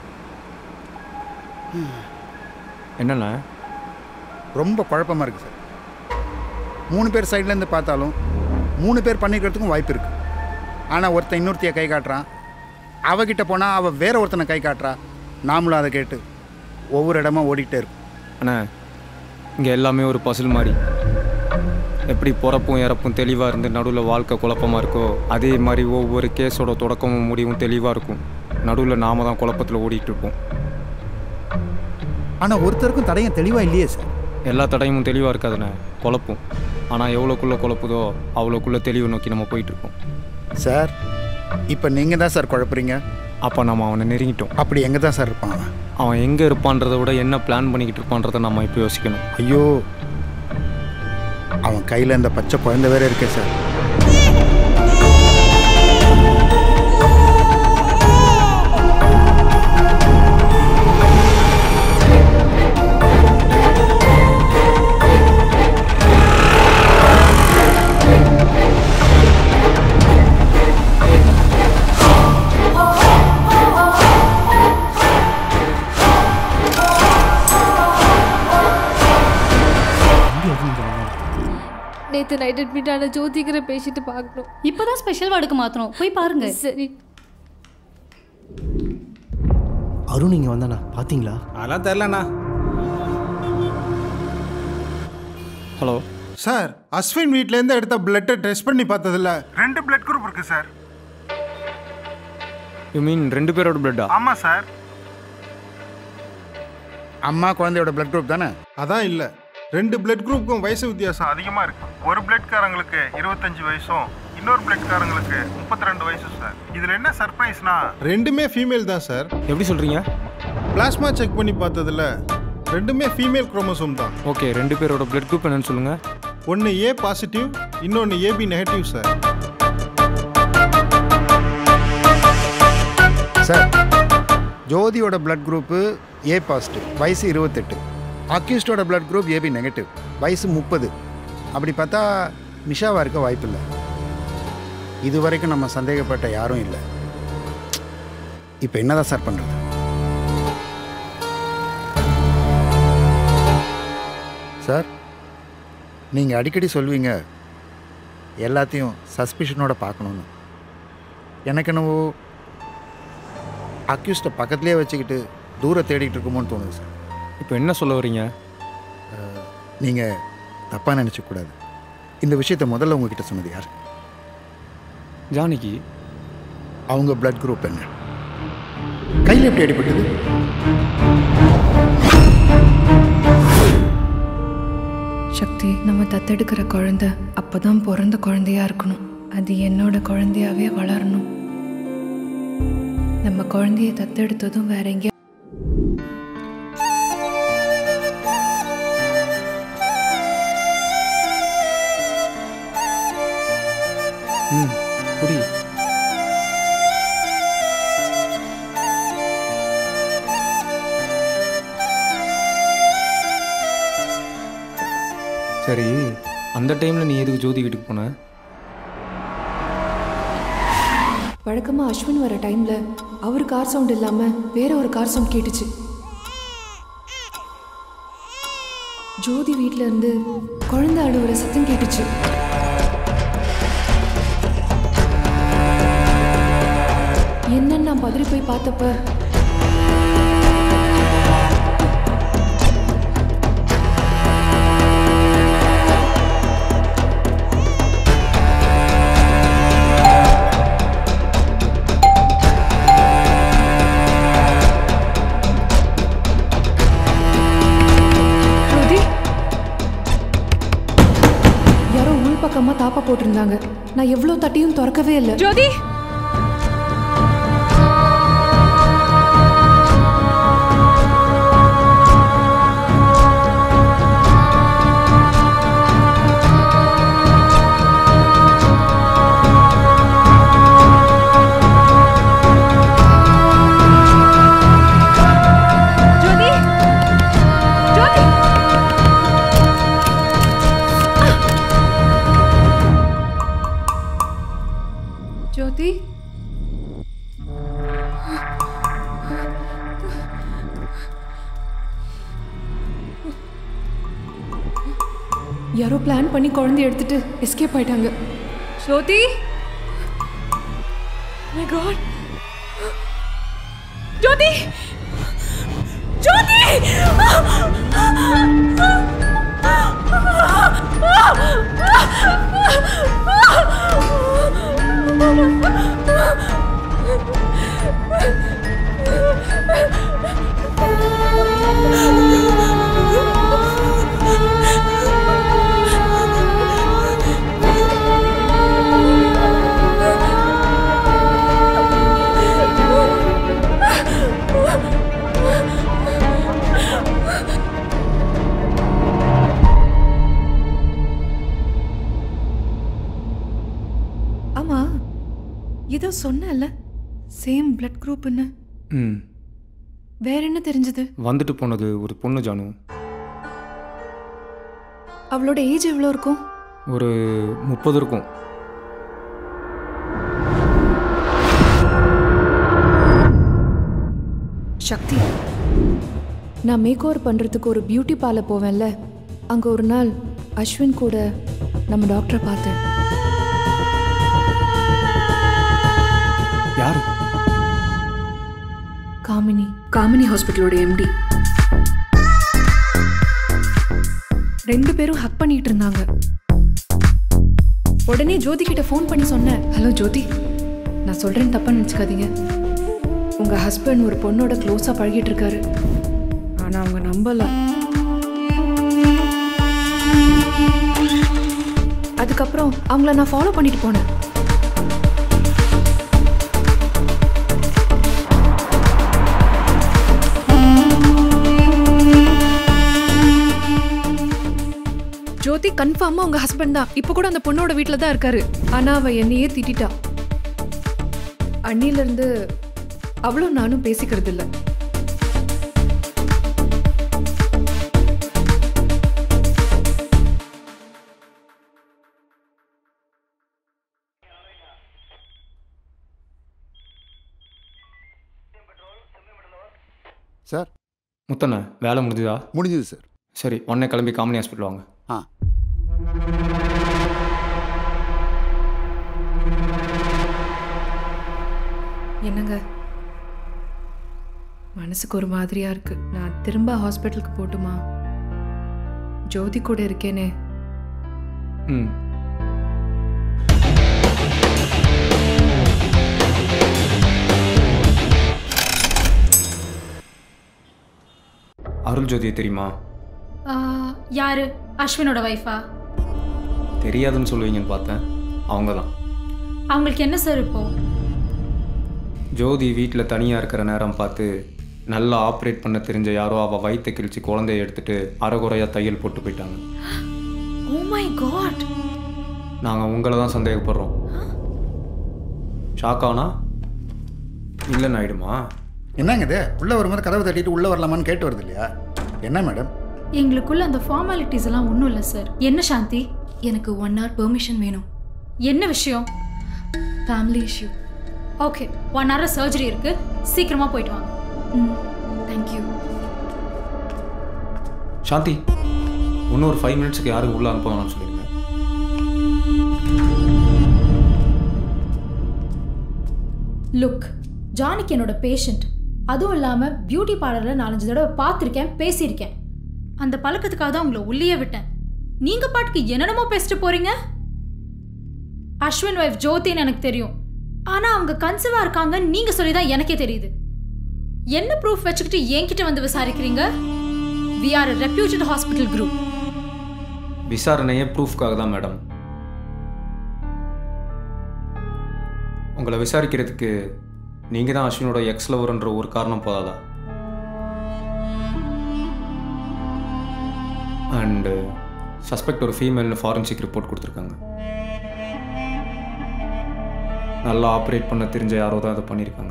Speaker 7: என்னண்ணே
Speaker 3: ரொம்ப குழப்பமாக இருக்குது சார் மூணு பேர் சைட்லேருந்து பார்த்தாலும் மூணு பேர் பண்ணிக்கிறதுக்கும் வாய்ப்பு இருக்குது ஆனால் ஒருத்தன் இன்னொருத்தைய கை காட்டுறான் அவகிட்ட போனால் அவள் வேற ஒருத்தனை கை காட்டுறா நாமளும் அதை கேட்டு ஒவ்வொரு இடமா ஓடிக்கிட்டே இருக்கும்
Speaker 7: அண்ணே இங்கே எல்லாமே ஒரு பசில் மாதிரி எப்படி பிறப்பும் இறப்பும் தெளிவாக இருந்து நடுவில் வாழ்க்கை குழப்பமாக இருக்கோ அதே மாதிரி ஒவ்வொரு கேஸோட தொடக்கமும் முடிவும் தெளிவாக இருக்கும் நடுவில் நாம தான் குழப்பத்தில் ஓடிட்டு இருப்போம்
Speaker 3: ஆனால் ஒருத்தருக்கும் தடையும் தெளிவாக இல்லையே சார்
Speaker 7: எல்லா தடையும் தெளிவாக இருக்காதுண்ணே குழப்பம் ஆனால் எவ்வளோக்குள்ளே குழப்புதோ அவ்வளோக்குள்ளே தெளிவு நோக்கி நம்ம போயிட்டு இருக்கோம்
Speaker 3: சார் இப்போ நீங்கள் தான் சார் குழப்புறீங்க
Speaker 7: அப்போ நம்ம அவனை நெருங்கிட்டோம்
Speaker 3: அப்படி எங்கே தான் சார் இருப்பான் அவன்
Speaker 7: அவன் எங்கே இருப்பான்றதை விட என்ன பிளான் பண்ணிக்கிட்டு இருப்பான்றதை நம்ம இப்போ யோசிக்கணும்
Speaker 3: ஐயோ அவன் கையில் இந்த பச்சை குழந்தை வேற இருக்கே சார்
Speaker 17: எங்கே இருந்து வந்தான்?
Speaker 5: நேற்று நைட் அட்மிட் ஆன ஜோதிக்கிற பேஷண்ட்டு பார்க்கணும்
Speaker 18: இப்போதான் ஸ்பெஷல் வார்டுக்கு மாற்றணும் போய் பாருங்க
Speaker 5: சரி
Speaker 17: அருண் இங்கே வந்தானா பார்த்தீங்களா
Speaker 7: அதெல்லாம் தெரிலண்ணா ஹலோ
Speaker 19: சார் அஸ்வின் வீட்லேருந்து எடுத்த பிளட்டை டெஸ்ட் பண்ணி பார்த்ததில்ல ரெண்டு பிளட் குரூப் இருக்கு சார்
Speaker 7: யூ மீன் ரெண்டு பேரோட பிளட்டா
Speaker 19: ஆமாம் சார்
Speaker 3: அம்மா குழந்தையோட பிளட் குரூப் தானே
Speaker 19: அதான் இல்லை ரெண்டு பிளட் குரூப்புக்கும் வயசு வித்தியாசம் அதிகமாக இருக்கு ஒரு பிளட்காரங்களுக்கு இருபத்தஞ்சு வயசும் இன்னொரு பிளட்காரங்களுக்கு முப்பத்தி ரெண்டு வயசும் சார் இதில் என்ன சர்ப்ரைஸ்னா ரெண்டுமே ஃபீமேல் தான் சார்
Speaker 7: எப்படி சொல்கிறீங்க
Speaker 19: பிளாஸ்மா செக் பண்ணி பார்த்ததுல ரெண்டுமே ஃபீமேல் குரோமோசோம் தான்
Speaker 7: ஓகே ரெண்டு பேரோட பிளட் குரூப் என்னன்னு சொல்லுங்கள்
Speaker 19: ஒன்று ஏ பாசிட்டிவ் இன்னொன்று ஏபி நெகட்டிவ் சார்
Speaker 3: சார் ஜோதியோட பிளட் குரூப்பு ஏ பாசிட்டிவ் வயசு இருபத்தெட்டு அக்யூஸ்டோட பிளட் குரூப் ஏபி நெகட்டிவ் வயசு முப்பது அப்படி பார்த்தா நிஷாவாக இருக்க வாய்ப்பில்லை இது வரைக்கும் நம்ம சந்தேகப்பட்ட யாரும் இல்லை இப்போ என்னதான் சார் பண்ணுறது சார் நீங்கள் அடிக்கடி சொல்வீங்க எல்லாத்தையும் சஸ்பிஷனோட பார்க்கணுன்னு எனக்கு என்னவோ அக்யூஸ்டை பக்கத்துலேயே வச்சுக்கிட்டு தூர தேடிட்டு இருக்குமோன்னு தோணுது சார்
Speaker 7: இப்போ என்ன சொல்ல வரீங்க
Speaker 3: நீங்கள் தப்பாக நினச்சக்கூடாது இந்த விஷயத்தை முதல்ல உங்ககிட்ட சொன்னது யார்
Speaker 7: ஜானகி
Speaker 3: அவங்க பிளட் குரூப் என்ன கையில் எப்படி அடிபட்டது
Speaker 20: சக்தி நம்ம தத்தெடுக்கிற குழந்தை அப்பதான் பிறந்த குழந்தையா இருக்கணும் அது என்னோட குழந்தையாவே வளரணும் நம்ம குழந்தைய தத்தெடுத்ததும் வேற எங்கேயா
Speaker 7: ம் புரி சரி அந்த டைமில் நீ எதுக்கு ஜோதி வீட்டுக்கு போன
Speaker 20: வழக்கமாக அஸ்வின் வர டைமில் அவர் கார் சவுண்ட் இல்லாமல் வேற ஒரு கார் சவுண்ட் கேட்டுச்சு ஜோதி வீட்ல இருந்து குழந்தை அழுவுற சத்தம் கேட்டுச்சு என்னன்னு நான் பதறி போய் பார்த்தப்ப ஜோதி யாரோ உள் பக்கமா தாப்பா போட்டிருந்தாங்க நான் எவ்வளோ தட்டியும் திறக்கவே இல்லை ஜோதி
Speaker 18: ஜோதி ஜோதி
Speaker 20: ஜோதி யாரோ பிளான் பண்ணி குழந்தைய எடுத்துட்டு எஸ்கேப் ஆயிட்டாங்க ஜோதி மை காட் ஜோதி ஜோதி ஆமா ஏதோ சொன்னல சேம் பிளட் குரூப்னு
Speaker 7: ம்
Speaker 20: வேற என்ன தெரிஞ்சது
Speaker 7: வந்துட்டு போனது ஒரு பொண்ணு ஜானு
Speaker 20: அவளோட ஏஜ் எவ்வளோ இருக்கும்
Speaker 7: ஒரு முப்பது இருக்கும்
Speaker 20: சக்தி நான் மேக் ஓவர் பண்ணுறதுக்கு ஒரு பியூட்டி பார்லர் போவேன்ல அங்கே ஒரு நாள் அஸ்வின் கூட நம்ம டாக்டரை பார்த்தேன்
Speaker 7: யாரு
Speaker 20: காமினி காமினி ஹாஸ்பிட்டலோட எம்டி ரெண்டு பேரும் ஹக் பண்ணிட்டு இருந்தாங்க உடனே ஜோதி கிட்ட ஃபோன் பண்ணி சொன்னேன் ஹலோ ஜோதி நான் சொல்றேன் தப்பா நினச்சிக்காதீங்க உங்க ஹஸ்பண்ட் ஒரு பொண்ணோட க்ளோஸா பழகிட்டு இருக்காரு ஆனா அவங்க நம்பல அதுக்கப்புறம் அவங்கள நான் ஃபாலோ பண்ணிட்டு போனேன் ஜோதி கன்ஃபார்மா உங்க ஹஸ்பண்ட் தான் இப்போ கூட அந்த பொண்ணோட வீட்டில் தான் இருக்காரு ஆனா அவ என்னையே திட்டிட்டா அண்ணில இருந்து அவளும் நானும் பேசிக்கிறது இல்ல
Speaker 3: சார்
Speaker 7: முத்தண்ண வேலை முடிஞ்சுதா
Speaker 3: முடிஞ்சுது சார்
Speaker 7: சரி உடனே கிளம்பி காமனி ஹாஸ்பிட்டல் வாங்க
Speaker 3: ஆ
Speaker 20: என்னங்க மனசுக்கு ஒரு மாதிரியா இருக்கு நான் திரும்ப ஹாஸ்பிட்டலுக்கு போட்டுமா ஜோதி கூட இருக்கேனே
Speaker 7: ம் அருள் ஜோதியை தெரியுமா
Speaker 21: யாரு அஸ்வினோட வைஃபா
Speaker 7: தெரியாதுன்னு சொல்லுவீங்கன்னு பார்த்தேன் அவங்க தான்
Speaker 21: அவங்களுக்கு என்ன சார் இப்போ
Speaker 7: ஜோதி வீட்டில் தனியாக இருக்கிற நேரம் பார்த்து நல்லா ஆப்ரேட் பண்ண தெரிஞ்ச யாரோ அவள் வயிற்றை கிழிச்சு குழந்தைய எடுத்துட்டு அரைகுறையாக தையல் போட்டு போயிட்டாங்க
Speaker 21: ஓ மை காட்
Speaker 7: நாங்கள் உங்களை தான் சந்தேகப்படுறோம் ஷாக் ஆனா இல்லைன்னு ஆயிடுமா
Speaker 3: என்னங்க இது உள்ளே வரும்போது கதவை தட்டிட்டு உள்ளே வரலாமான்னு கேட்டு வருது இல்லையா என்ன மேடம்
Speaker 21: எங்களுக்குள்ள அந்த ஃபார்மாலிட்டிஸ் எல்லாம் ஒன்றும் இல்லை சார் என்ன சாந்தி
Speaker 20: எனக்கு ஒன் ஹவர் பெர்மிஷன் வேணும்
Speaker 21: என்ன விஷயம்
Speaker 20: family issue
Speaker 21: okay one hour surgery இருக்கு சீக்கிரமா போயிட்டு வாங்க
Speaker 20: ம் தேங்க்யூ
Speaker 7: சாந்தி இன்னும் ஒரு ஃபைவ் மினிட்ஸ்க்கு யாரும் உள்ளே அனுப்ப வேணாம்னு சொல்லிடுங்க
Speaker 21: லுக் ஜானிக்கு என்னோட பேஷண்ட் அதுவும் இல்லாமல் பியூட்டி பார்லரில் நாலஞ்சு தடவை பார்த்துருக்கேன் பேசியிருக்கேன் அந்த பழக்கத்துக்காக தான் உங்களை உள்ளேயே விட்டேன் நீங்கள் பாட்டுக்கு என்னென்னமோ பேசிட்டு போறீங்க அஸ்வின் ஒய்ஃப் ஜோதின்னு எனக்கு தெரியும் ஆனால் அவங்க கன்சீவாக இருக்காங்கன்னு நீங்கள் சொல்லி தான் எனக்கே தெரியுது என்ன ப்ரூஃப் வச்சுக்கிட்டு என்கிட்ட வந்து விசாரிக்கிறீங்க we are reputed hospital group
Speaker 7: விசாரணையே ப்ரூஃப்காக தான் மேடம் உங்களை விசாரிக்கிறதுக்கு நீங்கள் தான் அஸ்வினோட எக்ஸ் லவர்ன்ற ஒரு காரணம் போதாதா அண்டு சஸ்பெக்ட் ஒரு ஃபீமேல்னு ஃபாரன்சிக் ரிப்போர்ட் கொடுத்துருக்காங்க நல்லா ஆப்ரேட் பண்ண தெரிஞ்ச யாரோ தான் அதை பண்ணியிருக்காங்க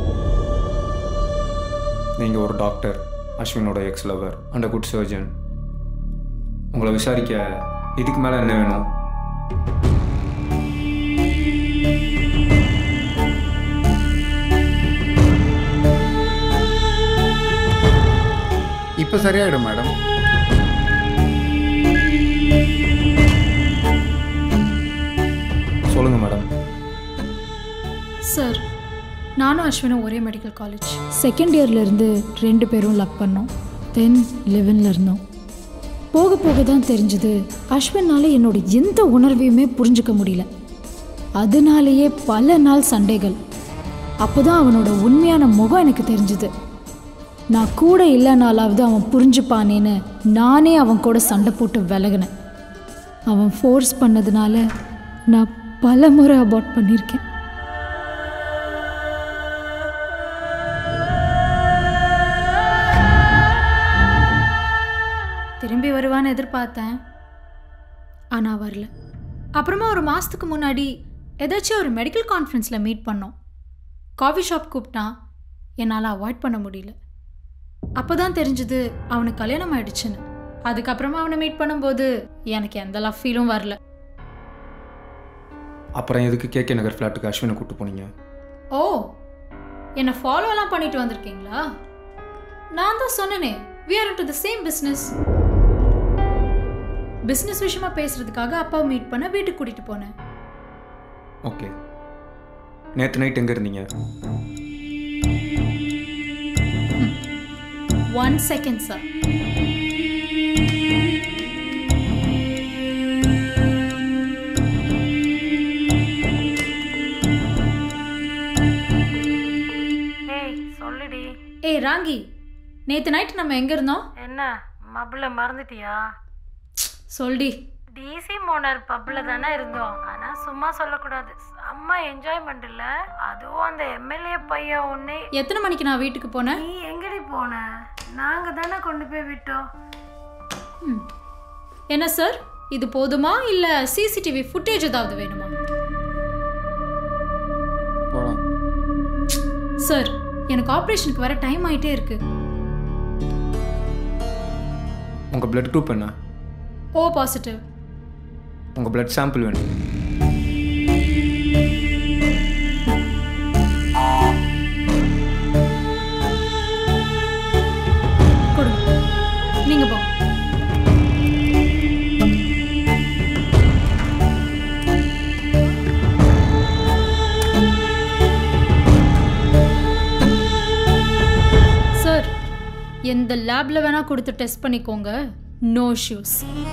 Speaker 7: நீங்கள் ஒரு டாக்டர் அஸ்வினோட ex lover and good surgeon உங்களை விசாரிக்க இதுக்கு மேலே என்ன வேணும்
Speaker 3: இப்போ சரியாயிடும் மேடம்
Speaker 7: சொல்லுங்கள் மேடம்
Speaker 21: சார் நானும் அஸ்வினும் ஒரே மெடிக்கல் காலேஜ்
Speaker 22: செகண்ட் இயர்லேருந்து ரெண்டு பேரும் லவ் பண்ணோம் தென் லெவனில் இருந்தோம் போக போக தான் தெரிஞ்சது அஸ்வினால என்னோட எந்த உணர்வையுமே புரிஞ்சுக்க முடியல அதனாலேயே பல நாள் சண்டைகள் அப்போதான் அவனோட உண்மையான முகம் எனக்கு தெரிஞ்சுது நான் கூட இல்லைனாலாவது அவன் புரிஞ்சுப்பானேன்னு நானே அவன் கூட சண்டை போட்டு விலகினேன் அவன் ஃபோர்ஸ் பண்ணதுனால நான் பல முறை அபார்ட் பண்ணியிருக்கேன்
Speaker 21: திரும்பி வருவான்னு எதிர்பார்த்தேன் ஆனால் வரல அப்புறமா ஒரு மாதத்துக்கு முன்னாடி ஏதாச்சும் ஒரு மெடிக்கல் கான்ஃபரன்ஸில் மீட் பண்ணோம் காஃபி ஷாப் கூப்பிட்டான் என்னால் அவாய்ட் பண்ண முடியல அப்போ தான் தெரிஞ்சது அவனுக்கு கல்யாணம் ஆயிடுச்சுன்னு அதுக்கப்புறமா அவனை மீட் பண்ணும்போது எனக்கு எந்த லவ் ஃபீலும் வரல
Speaker 7: அப்புறம் எதுக்கு கேகே நகர் ஃப்ளாட்டுக்கு அஸ்வினை கூப்பிட்டு போனீங்க
Speaker 21: ஓ என்னை ஃபாலோலாம் பண்ணிட்டு வந்திருக்கீங்களா நான் தான் சொன்னனே we are to the same business business விஷயமா பேசுறதுக்காக அப்பாவை மீட் பண்ண வீட்டுக்கு கூட்டிட்டு போனேன்
Speaker 7: ஓகே நேற்று நைட் எங்கே இருந்தீங்க
Speaker 21: ஒன் செகண்ட் சார்
Speaker 2: ஏய் சொல்லுடி
Speaker 21: ஏய் ராங்கி நேத்து நைட் நம்ம எங்க இருந்தோம்
Speaker 2: என்ன மப்ல மறந்துட்டியா
Speaker 21: சொல்டி
Speaker 2: டிசி மோனர் பப்ல தானே இருந்தோம் ஆனா சும்மா சொல்லக்கூடாது செம்ம என்ஜாய்மெண்ட் இல்ல அதுவும் அந்த எம்எல்ஏ பையன் ஒன்னே
Speaker 21: எத்தனை மணிக்கு நான் வீட்டுக்கு போனேன்
Speaker 2: நீ எங்கடி போன நாங்க தானே கொண்டு போய் விட்டோம்
Speaker 21: ம். என்ன சார் இது போதுமா இல்ல சிசிடிவி ஃபுட்டேஜ் ஏதாவது வேணுமா
Speaker 3: போகலாம்
Speaker 21: சார் எனக்கு ஆப்ரேஷனுக்கு வர டைம் ஆயிட்டே இருக்கு
Speaker 7: உங்கள் பிளட் குரூப் என்ன
Speaker 21: ஓ பாசிட்டிவ்
Speaker 7: உங்கள் பிளட் சாம்பிள் வேணும்
Speaker 21: கொடுங்க நீங்க போங்க சார் எந்த லேப்ல வேணா கொடுத்து டெஸ்ட் பண்ணிக்கோங்க நோ ஷூஸ்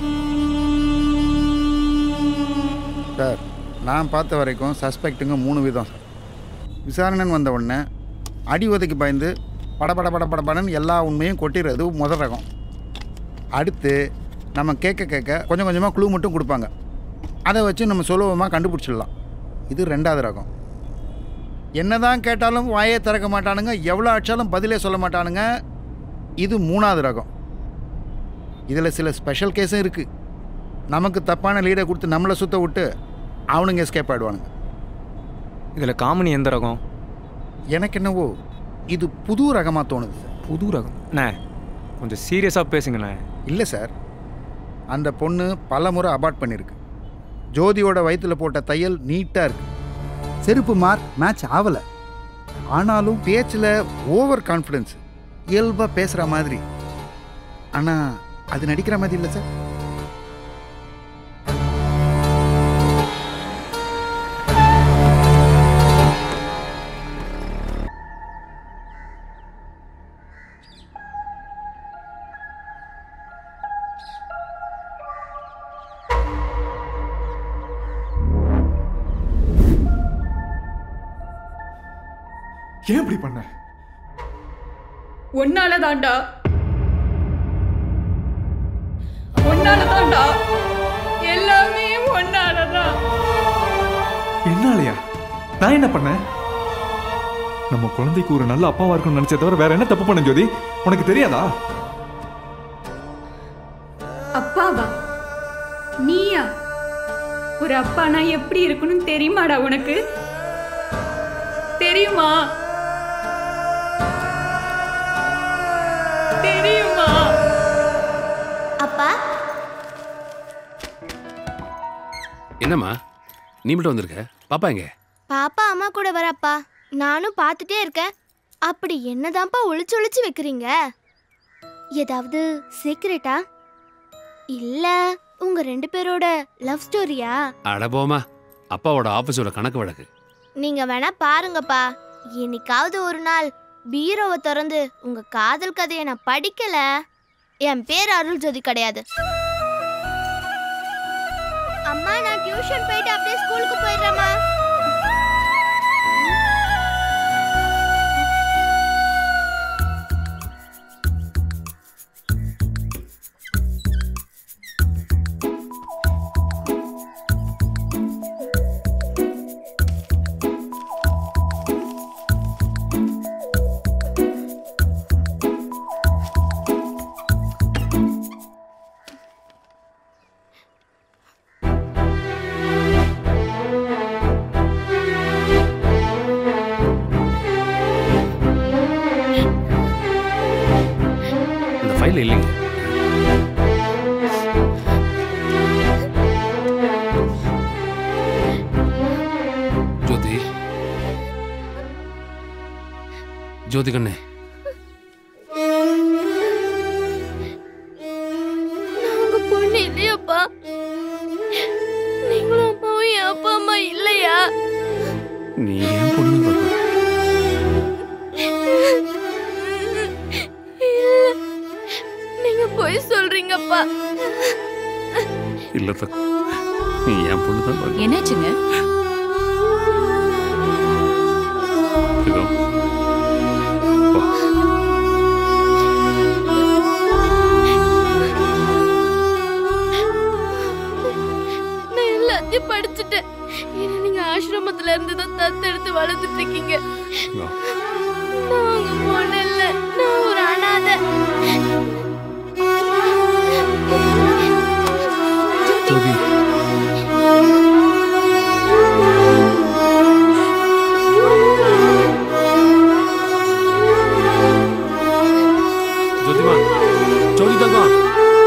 Speaker 3: சார் நான் பார்த்த வரைக்கும் சஸ்பெக்ட்டுங்க மூணு விதம் சார் விசாரணைன்னு வந்த உடனே அடி உதைக்கு பயந்து படபட பட படபடன்னு எல்லா உண்மையும் கொட்டிடுறது முதல் ரகம் அடுத்து நம்ம கேட்க கேட்க கொஞ்சம் கொஞ்சமாக குழு மட்டும் கொடுப்பாங்க அதை வச்சு நம்ம சுலபமாக கண்டுபிடிச்சிடலாம் இது ரெண்டாவது ரகம் என்னதான் கேட்டாலும் வாயே திறக்க மாட்டானுங்க எவ்வளோ அடிச்சாலும் பதிலே சொல்ல மாட்டானுங்க இது மூணாவது ரகம் இதில் சில ஸ்பெஷல் கேஸும் இருக்குது நமக்கு தப்பான லீடை கொடுத்து நம்மளை சுத்த விட்டு அவனுங்க எஸ்கேப் ஆயிடுவானுங்க
Speaker 7: இதில் காமனி எந்த ரகம்
Speaker 3: எனக்கு என்னவோ இது புது ரகமாக தோணுது சார்
Speaker 7: புது ரகம் அண்ணே கொஞ்சம் சீரியஸாக பேசுங்கண்ணே
Speaker 3: இல்லை சார் அந்த பொண்ணு பல முறை அபார்ட் பண்ணியிருக்கு ஜோதியோட வயித்துல போட்ட தையல் நீட்டாக இருக்கு செருப்பு மார்க் மேட்ச் ஆகலை ஆனாலும் பேச்சில் ஓவர் கான்ஃபிடென்ஸ் இயல்பாக பேசுகிற மாதிரி ஆனால் அது நடிக்கிற மாதிரி இல்லை சார்
Speaker 10: ஏன் இப்படி பண்ண
Speaker 18: ஒன்னால தாண்டா ஒன்னால தாண்டா எல்லாமே ஒன்னாலதான்
Speaker 10: என்னாலயா நான் என்ன பண்ணேன் நம்ம குழந்தைக்கு ஒரு நல்ல அப்பாவா இருக்கணும்னு நினைச்சத தவிர வேற என்ன தப்பு பண்ண ஜோதி உனக்கு தெரியாதா
Speaker 18: அப்பாவா நீயா ஒரு அப்பானா எப்படி இருக்கணும்னு தெரியுமாடா உனக்கு தெரியுமா தெரியுமா
Speaker 6: அப்பா
Speaker 23: என்னம்மா நீ மட்டும் வந்திருக்க பாப்பா எங்க
Speaker 6: பாப்பா அம்மா கூட வரப்பா நானும் பார்த்துட்டே இருக்கேன் அப்படி என்னதான்ப்பா ஒளிச்சு ஒளிச்சு வைக்கிறீங்க ஏதாவது சீக்கிரட்டா இல்ல உங்க ரெண்டு பேரோட லவ் ஸ்டோரியா
Speaker 23: அட போமா அப்பாவோட ஆபீஸோட கணக்கு வழக்கு
Speaker 6: நீங்க வேணா பாருங்கப்பா என்னைக்காவது ஒரு நாள் பீரோவை திறந்து உங்க காதல் கதையை நான் படிக்கல என் பேர் அருள் ஜோதி கிடையாது அம்மா நான் டியூஷன் போயிட்டு அப்படியே ஸ்கூலுக்கு போயிடுறேம்மா
Speaker 23: இந்த ஃபைல் இல்லைங்க ஜோதி ஜோதி கண்ணே
Speaker 6: நான் உங்க பொண்ணு இல்லையாப்பா
Speaker 23: இல்ல தங்கம் நீ என் பொண்ணு தான் தங்கம்.
Speaker 8: என்னாச்சுங்க
Speaker 23: தங்கம்
Speaker 6: நான் எல்லாத்தையும் படிச்சுட்டேன் ஏன்னா நீங்க ஆசிரமத்துல இருந்து தான் தத்தெடுத்து வளர்த்துட்டு இருக்கீங்க நான் உங்க பொண்ணு இல்ல நான் ஒரு அனாதை
Speaker 7: ஜோதி
Speaker 23: ஜோதிமா ஜோதி தங்கம்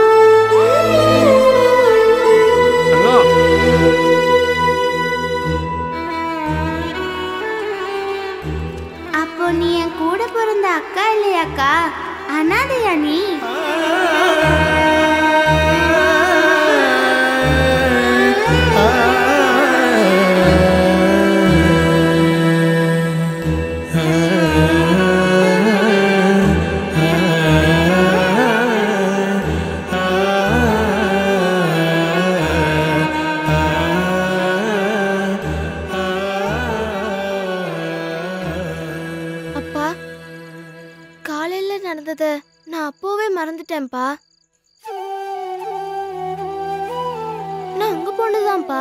Speaker 23: தங்கம்
Speaker 6: அப்போ நீ என் கூட பிறந்த அக்கா இல்லையாக்கா அனாதையா நீ அப்பா காலையில நடந்தத நான் அப்போவே மறந்துட்டேன்ப்பா நான் உங்க பொண்ணுதான்ப்பா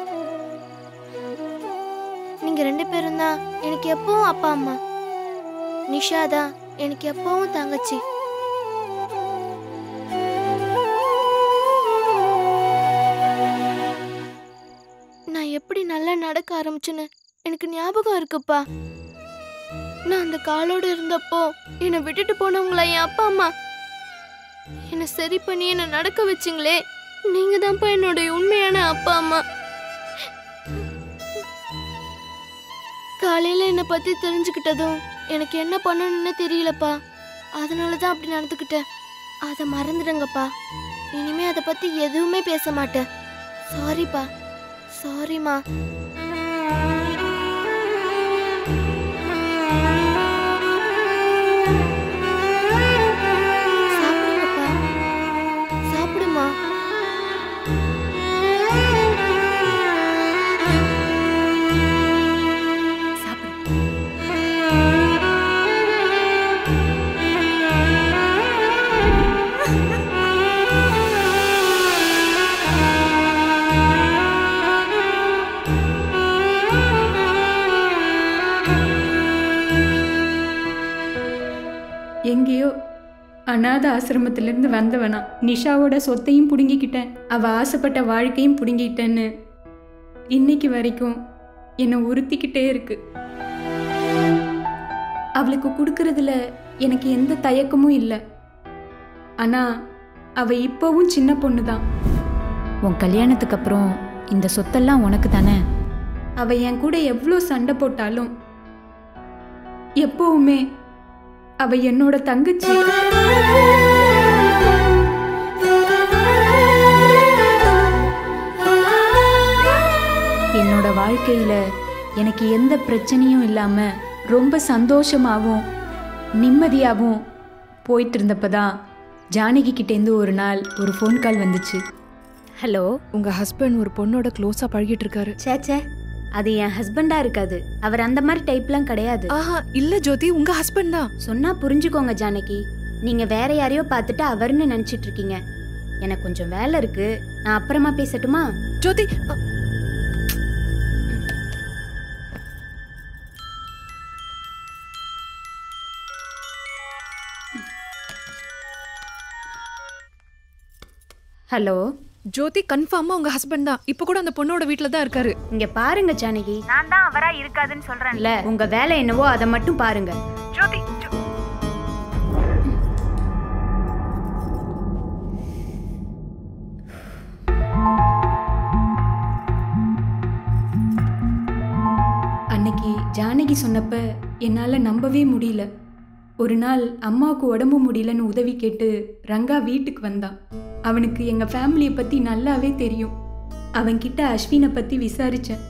Speaker 6: நீங்க ரெண்டு பேரும் தான் எனக்கு எப்பவும் அப்பா அம்மா நிஷா தான் எனக்கு எப்பவும் தங்கச்சி நான் எப்படி நல்லா நடக்க ஆரம்பிச்சேன்னு எனக்கு ஞாபகம் இருக்குப்பா நான் அந்த காலோடு இருந்தப்போ என்னை விட்டுட்டு போனவங்களா என் அப்பா அம்மா என்னை சரி பண்ணி என்னை நடக்க வச்சிங்களே நீங்க தான்ப்பா என்னுடைய உண்மையான அப்பா அம்மா காலையில என்னை பத்தி தெரிஞ்சுக்கிட்டதும் எனக்கு என்ன பண்ணணும்னு தெரியலப்பா அதனால தான் அப்படி நடந்துக்கிட்டேன் அதை மறந்துடுங்கப்பா இனிமே அதை பத்தி எதுவுமே பேச மாட்டேன் சாரிப்பா சாரிம்மா சாப்பிடுங்கப்பா சாப்பிடுமா
Speaker 18: எங்கேயோ அநாத ஆசிரமத்திலிருந்து வந்தவனா நிஷாவோட சொத்தையும் புடுங்கிக்கிட்டேன் அவ ஆசைப்பட்ட வாழ்க்கையும் புடுங்கிட்டேன்னு இன்னைக்கு வரைக்கும் என்னை உறுத்திக்கிட்டே இருக்கு அவளுக்கு கொடுக்கறதுல எனக்கு எந்த தயக்கமும் இல்லை ஆனா அவ இப்போவும் சின்ன பொண்ணு தான்
Speaker 15: உன் கல்யாணத்துக்கு அப்புறம் இந்த சொத்தெல்லாம் உனக்கு தானே
Speaker 18: அவ என் கூட எவ்வளோ சண்டை போட்டாலும் எப்பவுமே அவ என்னோட தங்கச்சி
Speaker 15: என்னோட வாழ்க்கையில எனக்கு எந்த பிரச்சனையும் இல்லாம ரொம்ப சந்தோஷமாகவும் நிம்மதியாகவும் போயிட்டு இருந்தப்ப தான் ஜானகி கிட்டேருந்து ஒரு நாள் ஒரு ஃபோன் கால் வந்துச்சு
Speaker 20: ஹலோ உங்க ஹஸ்பண்ட் ஒரு பொண்ணோட க்ளோஸா பழகிட்டு இருக்காரு
Speaker 15: சேச்சே அது என் ஹஸ்பண்டா இருக்காது அவர் அந்த மாதிரி டைப்லாம் கிடையாது
Speaker 20: ஆஹா இல்ல ஜோதி உங்க ஹஸ்பண்ட் தான்
Speaker 15: சொன்னா புரிஞ்சுக்கோங்க ஜானகி நீங்க வேற யாரையோ பார்த்துட்டு அவர்னு நினைச்சிட்டு இருக்கீங்க எனக்கு கொஞ்சம் வேலை இருக்கு நான் அப்புறமா பேசட்டுமா
Speaker 20: ஜோதி
Speaker 15: ஹலோ
Speaker 20: ஜோதி கன்ஃபார்மா உங்க ஹஸ்பண்ட் தான் இப்போ கூட அந்த பொண்ணோட வீட்ல தான் இருக்காரு
Speaker 15: இங்க பாருங்க ஜானகி
Speaker 1: நான் தான் அவரா இருக்காதுன்னு சொல்றேன்
Speaker 15: இல்ல உங்க வேலை என்னவோ அதை மட்டும் பாருங்க
Speaker 1: ஜோதி
Speaker 18: அன்னைக்கு ஜானகி சொன்னப்ப என்னால் நம்பவே முடியல ஒரு நாள் அம்மாவுக்கு உடம்பு முடியலன்னு உதவி கேட்டு ரங்கா வீட்டுக்கு வந்தான் அவனுக்கு எங்கள் ஃபேமிலியை பற்றி நல்லாவே தெரியும் அவன்கிட்ட அஸ்வினை பற்றி விசாரித்தேன்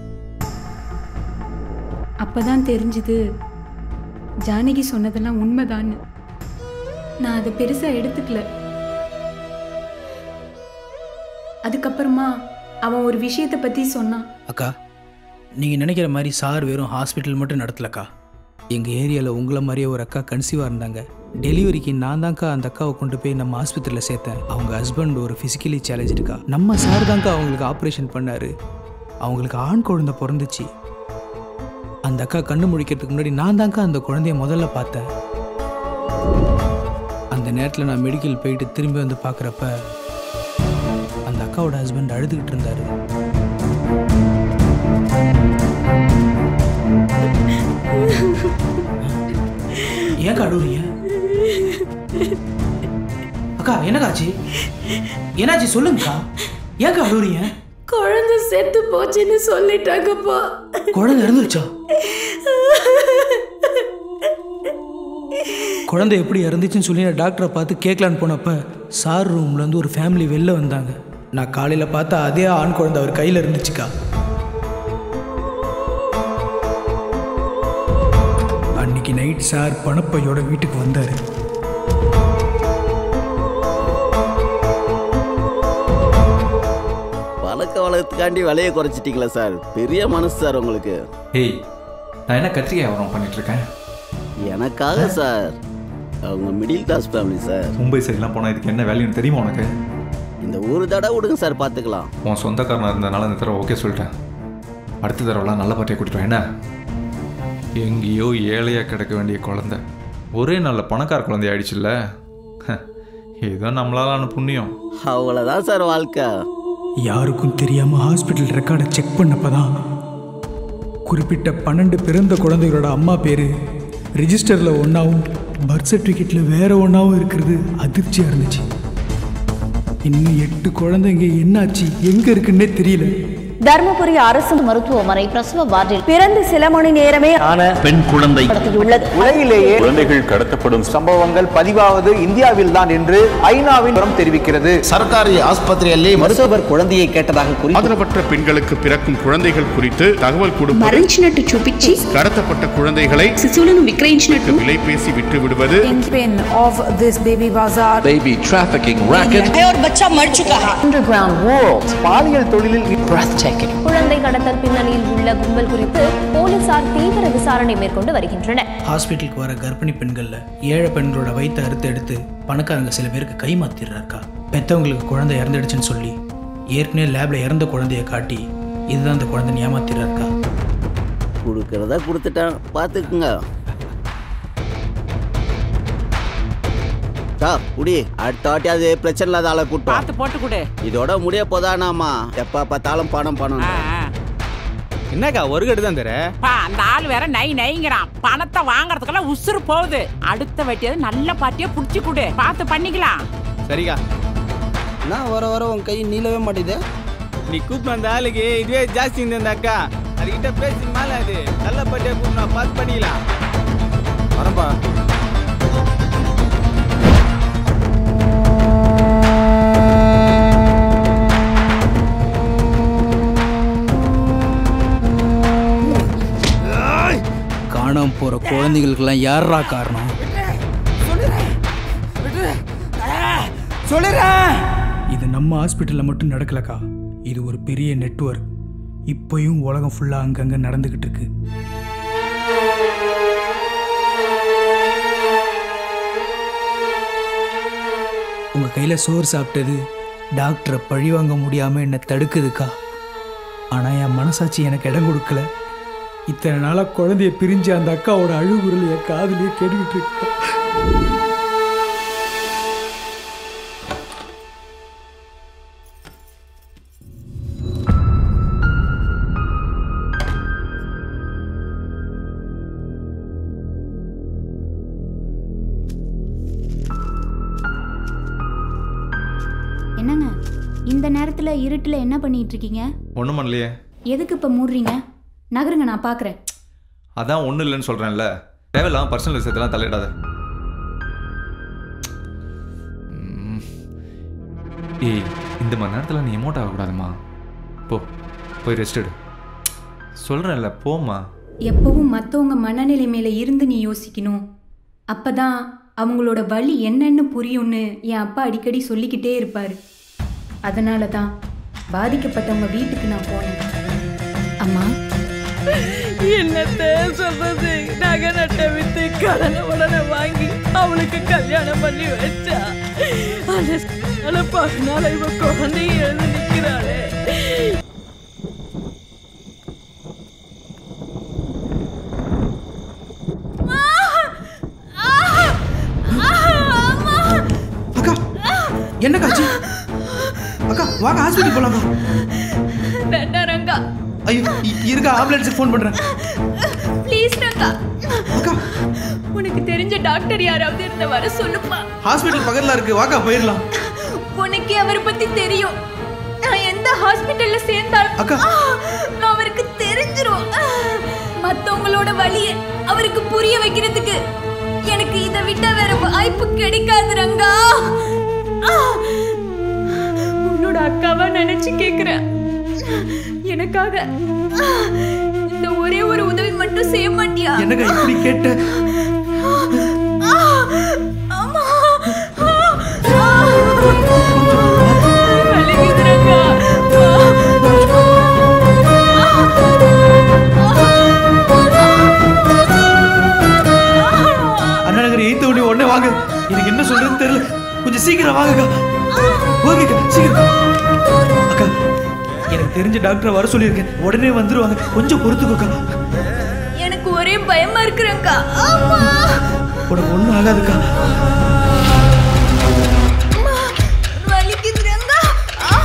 Speaker 18: அப்பதான் தெரிஞ்சுது ஜானகி சொன்னதெல்லாம் உண்மைதான்னு நான் அதை பெருசாக எடுத்துக்கல அதுக்கப்புறமா அவன் ஒரு விஷயத்தை பற்றி சொன்னான்
Speaker 12: அக்கா நீங்கள் நினைக்கிற மாதிரி சார் வெறும் ஹாஸ்பிட்டல் மட்டும் நடத்தலக்கா எங்கள் ஏரியாவில் உங்களை மாதிரியே ஒரு அக்கா கன்சீவாக இருந்தாங்க டெலிவரிக்கு நான் தான்க்கா அந்த அக்காவை கொண்டு போய் நம்ம ஆஸ்பத்திரியில் சேர்த்தேன் அவங்க ஹஸ்பண்ட் ஒரு ஃபிசிக்கலி சேலஞ்சுக்கா நம்ம சார் தான்க்கா அவங்களுக்கு ஆப்ரேஷன் பண்ணார் அவங்களுக்கு ஆண் குழந்தை பிறந்துச்சு அந்த அக்கா கண்ணு முழிக்கிறதுக்கு முன்னாடி நான் தான்க்கா அந்த குழந்தைய முதல்ல பார்த்தேன் அந்த நேரத்தில் நான் மெடிக்கல் போயிட்டு திரும்பி வந்து பார்க்குறப்ப அந்த அக்காவோட ஹஸ்பண்ட் அழுதுகிட்டு இருந்தாரு ஏன் அழுவுறீங்க அக்கா என்னக்காச்சு என்னாச்சு சொல்லுங்கக்கா ஏன்க்கா அழுவுறீங்க
Speaker 2: குழந்தை செத்து போச்சுன்னு சொல்லிட்டாங்கப்பா
Speaker 12: குழந்தை இறந்துருச்சா குழந்தை எப்படி இறந்துச்சுன்னு சொல்லி நான் டாக்டரை பார்த்து கேட்கலான்னு போனப்ப சார் ரூம்லேருந்து ஒரு ஃபேமிலி வெளில வந்தாங்க நான் காலையில் பார்த்தா அதே ஆண் குழந்தை அவர் கையில் இருந்துச்சுக்கா அன்னைக்கு நைட் சார் பணப்பையோட வீட்டுக்கு வந்தார்
Speaker 4: பழக்க வழக்கத்துக்காண்டி விலையை குறைச்சிட்டீங்களா சார் பெரிய மனசு சார் உங்களுக்கு
Speaker 10: ஏய் நான் என்ன கத்திரிக்காய் வியாபாரம் பண்ணிட்டு இருக்கேன்
Speaker 4: எனக்காக சார் அவங்க middle class family sir
Speaker 10: Mumbai சைட்லாம் போனால் இதுக்கு என்ன வேல்யூன்னு தெரியுமா உனக்கு
Speaker 4: இந்த ஒரு தடவை விடுங்க சார் பார்த்துக்கலாம்
Speaker 10: உன் சொந்தக்காரனாக இருந்தனால இந்த தடவை ஓகே சொல்லிட்டேன் அடுத்த தடவைலாம் நல்ல பாட்டியை கூட்டிட்டு வா, என்ன எங்கேயோ ஏழையாக கிடக்க வேண்டிய குழந்தை ஒரே நல்ல பணக்கார குழந்தை ஆயிடுச்சுல்ல ஏதோ நம்மளாலான புண்ணியம்
Speaker 4: அவ்வளோதான் சார் வாழ்க்கை
Speaker 12: யாருக்கும் தெரியாமல் ஹாஸ்பிட்டல் ரெக்கார்டை செக் பண்ணப்பதான் குறிப்பிட்ட பன்னெண்டு பிறந்த குழந்தைகளோட அம்மா பேர் ரிஜிஸ்டரில் ஒன்றாவும் பர்த் சர்டிஃபிகேட்டில் வேற ஒன்றாவும் இருக்கிறது அதிர்ச்சியாக இருந்துச்சு இன்னும் எட்டு குழந்தைங்க என்னாச்சு எங்கே இருக்குன்னே தெரியல
Speaker 13: தருமபுரி அரசு மருத்துவமனை பிரசவ வார்டில் பிறந்து சில மணி நேரமே
Speaker 9: ஆன பெண் குழந்தை
Speaker 13: உள்ளது
Speaker 9: உலகிலேயே குழந்தைகள் கடத்தப்படும் சம்பவங்கள் பதிவாவது இந்தியாவில் தான் என்று ஐநாவின் தெரிவிக்கிறது
Speaker 11: ಸರ್ಕಾರಿ ಆಸ್ಪತ್ರೆಯಲ್ಲಿ
Speaker 9: மருத்துவர் குழந்தையை கேட்டதாக
Speaker 11: ஆதரவற்ற பெண்களுக்கு பிறக்கும் குழந்தைகள் குறித்து தகவல் கொடுப்பது
Speaker 24: మరణించినట్టు చూపించి
Speaker 11: கடத்தப்பட்ட குழந்தைகளை
Speaker 24: శిశువులను విక్రయించినట్టు
Speaker 11: விலை பேசி விட்டு விடுவது
Speaker 24: Kingpin of this baby bazaar.
Speaker 11: baby trafficking racket
Speaker 24: और बच्चा मर चुका है
Speaker 13: underground world
Speaker 9: பாலியல் தொழிலில்
Speaker 13: breathtaking குழந்தை கடத்தல் பின்னணியில் உள்ள கும்பல் குறித்து போலீசார் தீவிர விசாரணை மேற்கொண்டு வருகின்றனர்
Speaker 12: ஹாஸ்பிட்டலுக்கு வர கர்ப்பிணி பெண்களில் ஏழை பெண்களோட வயிற்றை அறுத்து எடுத்து பணக்காரங்க சில பேருக்கு கை மாத்திடுறாருக்கா பெற்றவங்களுக்கு குழந்தை இறந்துடுச்சுன்னு சொல்லி ஏற்கனவே லேப்ல இறந்த குழந்தைய காட்டி இதுதான் அந்த குழந்தை ஏமாத்திடுறாருக்கா
Speaker 4: கொடுக்கறதா கொடுத்துட்டேன் பார்த்துக்குங்க சார் குடி அடுத்த வாட்டி அது பிரச்சனை இல்லாத ஆளை கூட்டம்
Speaker 25: பார்த்து போட்டு கொடு
Speaker 4: இதோட முடிய போதானாமா எப்ப பார்த்தாலும் பணம் பணம்
Speaker 26: என்னக்கா ஒரு கட்டு தான் தர
Speaker 25: பா அந்த ஆள் வேற நை நைங்கிறான் பணத்தை வாங்குறதுக்கெல்லாம் உசுறு போகுது அடுத்த வெட்டியாவது நல்ல பார்ட்டியா புடிச்சு கொடு பார்த்து பண்ணிக்கலாம்
Speaker 26: சரிக்கா
Speaker 4: நான் வர வர உன் கை நீளவே மாட்டேது
Speaker 26: நீ கூப்பிட்டு அந்த ஆளுக்கு இதுவே ஜாஸ்தி இருந்த அந்த அக்கா அதுகிட்ட பேசி மேல அது நல்ல பட்டியா கூப்பிட்டு பார்த்து பண்ணிக்கலாம் வரப்பா
Speaker 12: காணாம போற குழந்தைகளுக்கெல்லாம் யாரா காரணம்
Speaker 25: சொல்லுறேன்
Speaker 12: இது நம்ம ஹாஸ்பிட்டலில் மட்டும் நடக்கலக்கா இது ஒரு பெரிய நெட்வொர்க் இப்பயும் உலகம் ஃபுல்லாக அங்கங்கே நடந்துக்கிட்டு இருக்கு உங்கள் கையில் சோறு சாப்பிட்டது டாக்டரை பழி வாங்க முடியாமல் என்னை தடுக்குதுக்கா ஆனால் என் மனசாட்சி எனக்கு இடம் கொடுக்கல இத்தனை நாளாக குழந்தைய பிரிஞ்சு அந்த அக்காவோட அழுகுரல் என் காதுலயே கேட்டுக்கிட்டு இருக்கா
Speaker 27: என்னங்க இந்த நேரத்தில் இருட்டில் என்ன பண்ணிட்டு இருக்கீங்க
Speaker 10: ஒன்றும் பண்ணலையே
Speaker 27: எதுக்கு இப்போ மூடுறீங்க நகருங்க நான் பார்க்குறேன்
Speaker 10: அதான் ஒன்றும் இல்லைன்னு சொல்கிறேன்ல தேவையில்லாம பர்சனல் விஷயத்தெல்லாம் தலையிடாத ம். ஏய் இந்த மாதிரி நேரத்தில் நீ எமோட் ஆகக்கூடாதும்மா போ போய் ரெஸ்ட் எடு சொல்கிறேன்ல போம்மா
Speaker 18: எப்பவும் மற்றவங்க மனநிலை மேலே இருந்து நீ யோசிக்கணும் அப்பதான் அவங்களோட வலி என்னன்னு புரியும்னு என் அப்பா அடிக்கடி சொல்லிக்கிட்டே இருப்பார்
Speaker 15: அதனால தான் பாதிக்கப்பட்டவங்க வீட்டுக்கு நான் போனேன் அம்மா
Speaker 2: என்னத்த சொல்றது நகை நட்டை வித்து கடனை உடனே வாங்கி அவளுக்கு கல்யாணம் பண்ணி வச்சா அந்த அதனால பகனால இவ குழந்தைய எழுந்து நிக்கிறாளே
Speaker 12: என்ன காட்சி அக்கா வாங்க ஹாஸ்பிட்டல் போலாமா
Speaker 15: வேண்டாம் ரங்கா
Speaker 12: ஐயோ இ- இருக்க ஆம்புலன்ஸுக்கு ஃபோன் பண்றேன்
Speaker 15: ப்ளீஸ் ரங்கா உனக்கு தெரிஞ்ச டாக்டர் யாராவது இருந்த வர சொல்லுப்பா
Speaker 12: ஹாஸ்பிட்டல் பக்கத்துல இருக்கு வாக்கா போயிடலாம்
Speaker 15: உனக்கு அவரை பத்தி தெரியும் நான் எந்த ஹாஸ்பிட்டல்ல சேர்ந்தாலும்
Speaker 12: அக்கா.
Speaker 15: ஆ, அவருக்கு தெரிஞ்சிரும் ஆ, மத்தவங்களோட வழிய அவருக்கு புரிய வைக்கிறதுக்கு எனக்கு இதை விட்ட வேற வாய்ப்பு கிடைக்காது ரங்கா ஆ, உன்னோட அக்காவா நினைச்சு கேக்குறேன் எனக்காக ஆ, இந்த ஒரே ஒரு உதவி மட்டும் செய்ய மாட்டியா
Speaker 12: என்னக்கா இப்படி கேட்ட
Speaker 15: ஆ, ஆமா ஆ, ஆ. வலிக்குது ரங்கா.
Speaker 12: அண்ணா நகர் எய்த்த உடனே உடனே வாங்க எனக்கு என்ன சொல்றதுன்னு தெரியல கொஞ்சம் சீக்கிரம் வாங்கக்கா ஓகேக்கா சீக்கிரம் அக்கா எனக்கு தெரிஞ்ச டாக்டரை வர சொல்லியிருக்கேன் உடனே வந்துருவாங்க கொஞ்சம் பொறுத்துக்கோக்கா
Speaker 15: எனக்கு ஒரே பயமா இருக்குறேன்க்கா ஆமா
Speaker 12: உனக்கு ஒன்றும் ஆகாதுக்கா
Speaker 15: வலிக்குது ரங்கா ஆ.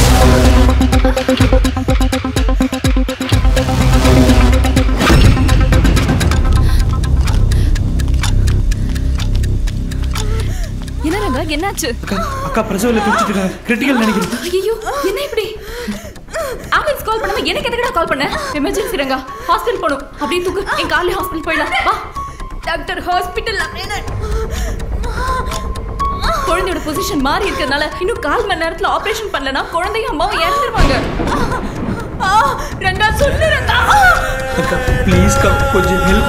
Speaker 8: என்ன ரங்கா என்னாச்சு
Speaker 12: அக்கா அக்கா பிரசவில துடிச்சிட்டு இருக்காங்க கிரிட்டிக்கல் நினைக்கிறேன்
Speaker 8: ஐயோ என்ன இப்படி ஆம்புலன்ஸ் கால் பண்ணாம எனக்கு எதுக்குடா கால் பண்ண எமர்ஜென்சி ரங்கா ஹாஸ்பிடல் போகணும் அப்படியே தூக்கு என் காலையில ஹாஸ்பிடல் போயிடலாம் வா
Speaker 15: டாக்டர் ஹாஸ்பிட்டல் அப்படின்னு
Speaker 8: குழந்தையோட பொசிஷன் மாறி இருக்கிறதுனால இன்னும் கால் மணி நேரத்துல ஆபரேஷன் பண்ணலனா குழந்தையும் அம்மாவும் இறந்துருவாங்க
Speaker 15: ஆ, ரங்கா சொல்லு ரங்கா ஆ.
Speaker 12: அக்கா ப்ளீஸ்க்கா கொஞ்சம் ஹெல்ப்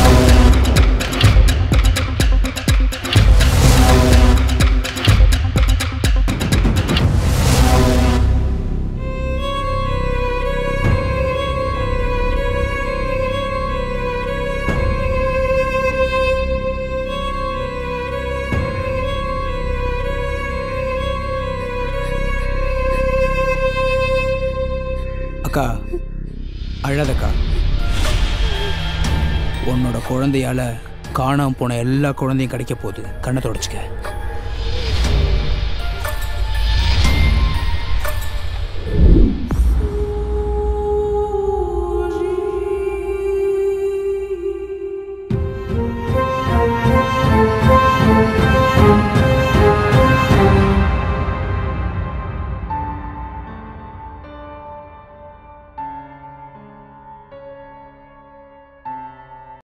Speaker 12: அக்கா அழாதக்கா உன்னோட குழந்தையால காணாம போன எல்லா குழந்தையும் கிடைக்க போகுது கண்ணை தொடச்சிக்க